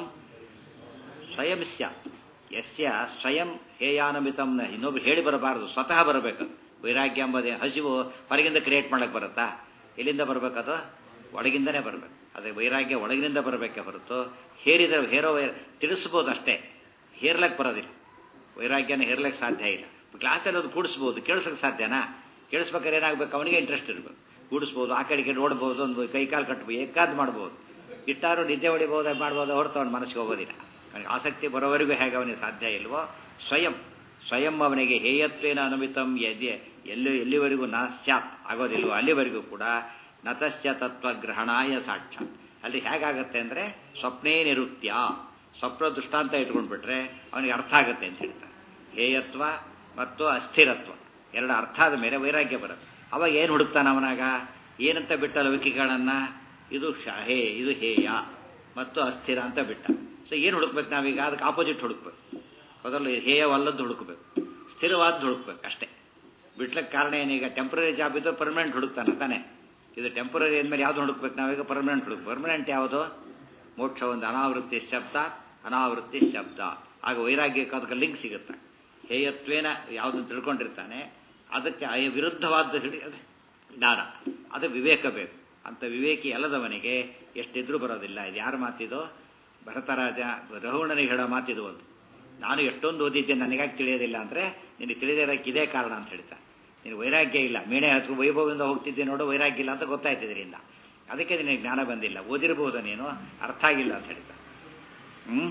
ಸ್ವಯಂ ಸ್ಯಾತ್ ಯಸ್ಯ ಸ್ವಯಂ ಹೇಯಾನುಮಿತಂ ಇನ್ನೊಬ್ರು ಹೇಳಿ ಬರಬಾರದು ಸ್ವತಃ ಬರಬೇಕು ವೈರಾಗ್ಯ ಎಂಬುದೇ ಹಸಿವು ಹೊರಗಿಂದ ಕ್ರಿಯೇಟ್ ಮಾಡಕ್ಕೆ ಬರುತ್ತಾ ಎಲ್ಲಿಂದ ಬರಬೇಕದು ಒಳಗಿಂದನೇ ಬರಬೇಕು ಅದೇ ವೈರಾಗ್ಯ ಒಳಗಿನಿಂದ ಬರಬೇಕೆ ಹೊರತು ಹೇರಿದ ಹೇರೋ ತಿಳಿಸ್ಬೋದು ಅಷ್ಟೇ ಹೇರ್ಲಕ್ಕೆ ಬರೋದಿಲ್ಲ ವೈರಾಗ್ಯನ ಹೇರ್ಲಕ್ಕೆ ಸಾಧ್ಯ ಇಲ್ಲ ಕ್ಲಾಸಲ್ಲಿ ಅದು ಕೂಡಿಸ್ಬೋದು ಕೇಳಿಸೋಕೆ ಸಾಧ್ಯನಾ ಕೇಳಿಸ್ಬೇಕಾದ್ರೆ ಏನಾಗಬೇಕು ಅವನಿಗೆ ಇಂಟ್ರೆಸ್ಟ್ ಇರಬೇಕು ಕೂಡಿಸ್ಬೋದು ಆ ಕಡೆಗೆ ನೋಡ್ಬೋದು ಒಂದು ಕೈ ಕಾಲು ಕಟ್ಬೋದು ಏಕಾದ್ ಮಾಡ್ಬೋದು ಇಟ್ಟಾರು ನಿದ್ದೆ ಹೊಡಿಬೋದು ಮಾಡ್ಬೋದು ಹೊರತು ಅವನ ಮನಸ್ಸಿಗೆ ಹೋಗೋದಿಲ್ಲ ಅವನಿಗೆ ಆಸಕ್ತಿ ಬರೋವರೆಗೂ ಹೇಗೆ ಅವನಿಗೆ ಸಾಧ್ಯ ಇಲ್ವೋ ಸ್ವಯಂ ಸ್ವಯಂ ಅವನಿಗೆ ಹೇಯತ್ವೇನ ಅನುಮಿತಂ ಎದೆ ಎಲ್ಲಿ ಎಲ್ಲಿವರೆಗೂ ನ ಸ್ಯಾತ್ ಆಗೋದಿಲ್ವೋ ಅಲ್ಲಿವರೆಗೂ ಕೂಡ ನತಶ್ಚ ತತ್ವಗ್ರಹಣಾಯ ಸಾಕ್ಷಾತ್ ಅಲ್ಲಿ ಹೇಗಾಗತ್ತೆ ಅಂದರೆ ಸ್ವಪ್ನೇ ನಿರುಕ್ತ್ಯ ಸ್ವಪ್ನ ದೃಷ್ಟಾಂತ ಇಟ್ಕೊಂಡ್ಬಿಟ್ರೆ ಅವನಿಗೆ ಅರ್ಥ ಆಗುತ್ತೆ ಅಂತ ಹೇಳ್ತಾರೆ ಹೇಯತ್ವ ಮತ್ತು ಅಸ್ಥಿರತ್ವ ಎರಡು ಅರ್ಥ ಆದ ಮೇಲೆ ವೈರಾಗ್ಯ ಬರುತ್ತೆ ಅವಾಗ ಏನು ಹುಡುಕ್ತಾನ ಅವನಾಗ ಏನಂತ ಬಿಟ್ಟ ಲೌಕಿಕಗಳನ್ನು ಇದು ಶ ಹೇ ಇದು ಹೇಯ ಮತ್ತು ಅಸ್ಥಿರ ಅಂತ ಬಿಟ್ಟ ಸೊ ಏನು ಹುಡುಕ್ಬೇಕು ನಾವೀಗ ಅದಕ್ಕೆ ಆಪೋಸಿಟ್ ಹುಡುಕ್ಬೇಕು ಮೊದಲು ಹೇಯವಲ್ಲದ್ದು ಹುಡುಕ್ಬೇಕು ಸ್ಥಿರವಾದ್ದು ಹುಡುಕ್ಬೇಕು ಅಷ್ಟೇ ಬಿಡ್ಲಕ್ಕೆ ಕಾರಣ ಏನೀಗ ಟೆಂಪ್ರರಿ ಜಾಬ್ ಇದ್ದು ಪರ್ಮನೆಂಟ್ ಹುಡುಕ್ತಾನೆ ತಾನೆ ಇದು ಟೆಂಪ್ರರಿ ಅಂದಮೇಲೆ ಯಾವ್ದು ಹುಡುಕ್ಬೇಕು ನಾವೀಗ ಪರ್ಮನೆಂಟ್ ಹುಡುಕ್ ಪರ್ಮನೆಂಟ್ ಯಾವುದು ಮೋಕ್ಷ ಒಂದು ಅನಾವೃತ್ತಿ ಶಬ್ದ ಅನಾವೃತ್ತಿ ಶಬ್ದ ಆಗ ವೈರಾಗ್ಯಕ್ಕೆ ಅದಕ್ಕೆ ಲಿಂಕ್ ಸಿಗುತ್ತೆ ಹೇಯತ್ವೇನ ಯಾವುದನ್ನು ತಿಳ್ಕೊಂಡಿರ್ತಾನೆ ಅದಕ್ಕೆ ವಿರುದ್ಧವಾದ ಹಿಡಿ ಜ್ಞಾನ ಅದು ವಿವೇಕ ಬೇಕು ಅಂತ ವಿವೇಕಿ ಅಲ್ಲದವನಿಗೆ ಎಷ್ಟಿದ್ರೂ ಬರೋದಿಲ್ಲ ಇದು ಯಾರ ಮಾತಿದು ಭರತರಾಜ ರಹುಣನಿಗೆ ಹೇಳೋ ಮಾತಿದು ಒಂದು ನಾನು ಎಷ್ಟೊಂದು ಓದಿದ್ದೆ ನನಗಾಗಿ ತಿಳಿಯೋದಿಲ್ಲ ಅಂದರೆ ನಿನಗೆ ತಿಳಿದಿರೋಕ್ಕೆ ಇದೇ ಕಾರಣ ಅಂತ ಹೇಳ್ತಾ ನೀನು ವೈರಾಗ್ಯ ಇಲ್ಲ ಮೇಣೆ ಹತ್ರ ವೈಭವದಿಂದ ಹೋಗ್ತಿದ್ದೆ ನೋಡು ವೈರಾಗ್ಯ ಇಲ್ಲ ಅಂತ ಗೊತ್ತಾಯ್ತಿದ್ರಿಂದ ಅದಕ್ಕೆ ನಿನಗೆ ಜ್ಞಾನ ಬಂದಿಲ್ಲ ಓದಿರ್ಬೋದು ನೀನು ಅರ್ಥ ಆಗಿಲ್ಲ ಅಂತ ಹೇಳ್ತಾ ಹ್ಞೂ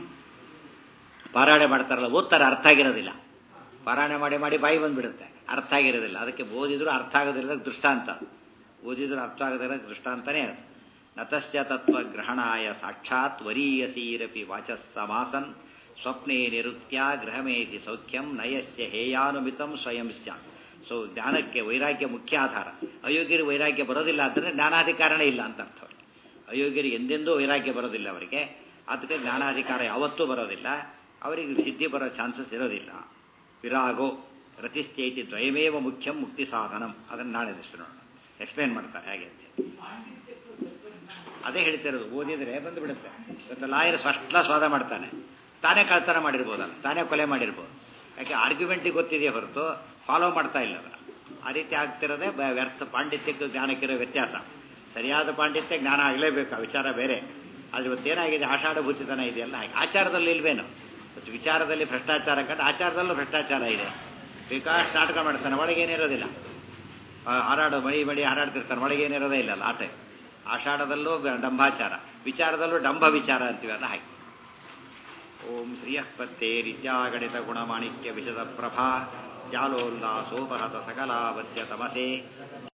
ಪಾರಾಯಣ ಮಾಡ್ತಾರಲ್ಲ ಓದ್ತಾರೆ ಅರ್ಥ ಆಗಿರೋದಿಲ್ಲ ಪಾರಾಯಣ ಮಾಡಿ ಮಾಡಿ ಬಾಯಿ ಬಂದ್ಬಿಡುತ್ತೆ ಅರ್ಥ ಆಗಿರೋದಿಲ್ಲ ಅದಕ್ಕೆ ಓದಿದ್ರು ಅರ್ಥ ಆಗೋದಿಲ್ಲ ದೃಷ್ಟಾಂತ ಓದಿದ್ರು ಅರ್ಥ ಆಗೋದಿಲ್ಲ ದೃಷ್ಟಾಂತನೇ ಅದು ನತಶ್ಚ ತತ್ವ ಗ್ರಹಣಾಯ ಸಾಕ್ಷಾತ್ ವರೀಯಸೀರಪಿ ವಾಚಸ್ಸಮಾಸನ್ ಸ್ವಪ್ನೇ ನಿರುತ್ಯ ಗೃಹಮೇತಿ ಸೌಖ್ಯಂ ನಯಸ್ಯ ಹೇಯಾನುಮಿತಂ ಸ್ವಯಂ ಸ್ಯಾತ್ ಸೊ ಜ್ಞಾನಕ್ಕೆ ವೈರಾಗ್ಯ ಮುಖ್ಯ ಆಧಾರ ಅಯೋಗ್ಯರಿಗೆ ವೈರಾಗ್ಯ ಬರೋದಿಲ್ಲ ಅಂತಂದ್ರೆ ಜ್ಞಾನಾಧಿಕಾರನೇ ಇಲ್ಲ ಅಂತ ಅರ್ಥ ಅವರಿಗೆ ಅಯೋಗ್ಯರಿಗೆ ಎಂದೆಂದೂ ವೈರಾಗ್ಯ ಬರೋದಿಲ್ಲ ಅವರಿಗೆ ಅದಕ್ಕೆ ಜ್ಞಾನಾಧಿಕಾರ ಯಾವತ್ತೂ ಬರೋದಿಲ್ಲ ಅವರಿಗೆ ಸಿದ್ಧಿ ಬರೋ ಚಾನ್ಸಸ್ ಇರೋದಿಲ್ಲ ವಿರಾಗೋ ರತಿಶ್ಚೈತಿ ದ್ವಯಮೇವ ಮುಖ್ಯಂ ಮುಕ್ತಿ ಸಾಧನಂ ಅದನ್ನು ನಾಳೆ ದಿವಸ ನೋಡೋಣ ಎಕ್ಸ್ಪ್ಲೇನ್ ಮಾಡ್ತಾರೆ ಹಾಗೆ ಅಂತ ಅದೇ ಹೇಳ್ತಿರೋದು ಓದಿದ್ರೆ ಬಂದುಬಿಡುತ್ತೆ ಇವತ್ತು ಲಾಯರ್ ಫಸ್ಟ್ ಕ್ಲಾಸ್ ವಾದ ಮಾಡ್ತಾನೆ ತಾನೇ ಕಳ್ತನ ಮಾಡಿರ್ಬೋದಲ್ಲ ತಾನೇ ಕೊಲೆ ಮಾಡಿರ್ಬೋದು ಯಾಕೆ ಆರ್ಗ್ಯುಮೆಂಟಿಗೆ ಗೊತ್ತಿದೆಯೇ ಹೊರತು ಫಾಲೋ ಮಾಡ್ತಾ ಇಲ್ಲ ಅದನ್ನು ಆ ರೀತಿ ಆಗ್ತಿರೋದೇ ಬ- ವ್ಯರ್ಥ ಪಾಂಡಿತ್ಯಕ್ಕೂ ಜ್ಞಾನಕ್ಕಿರೋ ವ್ಯತ್ಯಾಸ ಸರಿಯಾದ ಪಾಂಡಿತ್ಯ ಜ್ಞಾನ ಆಗಲೇಬೇಕು ಆ ವಿಚಾರ ಬೇರೆ ಆದರೆ ಇವತ್ತೇನಾಗಿದೆ ಆಷಾಢಭೂತಿತನ ಇದೆಯಲ್ಲ ಹಾಗೆ ಆಚಾರದಲ್ಲಿ ಇಲ್ವೇನು ಇವತ್ತು ವಿಚಾರದಲ್ಲಿ ಭ್ರಷ್ಟಾಚಾರ ಕಂಡು ಆಚಾರದಲ್ಲೂ ಭ್ರಷ್ಟಾಚಾರ ಇದೆ ಬೇಕಾಷ್ಟು ನಾಟಕ ಮಾಡ್ತಾನೆ ಒಳಗೇನಿರೋದಿಲ್ಲ ಆ, ಹಾರಾಡು ಮಡಿ ಮಡಿ ಹಾರಾಡ್ತಿರ್ತಾನೆ ಒಳಗೇನಿರೋದೇ ಇಲ್ಲಲ್ಲ ಆಟ ಆಷಾಢದಲ್ಲೂ ಬ- ಡಂಭಾಚಾರ ವಿಚಾರದಲ್ಲೂ ಡಂಭ ವಿಚಾರ ಅಂತೀವಲ್ಲ ಹಾಗೆ ಓಂ ಶ್ರಿಯಃಪತ್ತೇ ರೀತ್ಯಾಗಣಿತ ಗುಣಮಾಣಿಕ್ಯ ವಿಶದ ಪ್ರಭಾ ಜಾಲೋಲ್ಲಾಸೋಪಹತ ಸಕಲಾವತ್ಯ ತಮಸೆ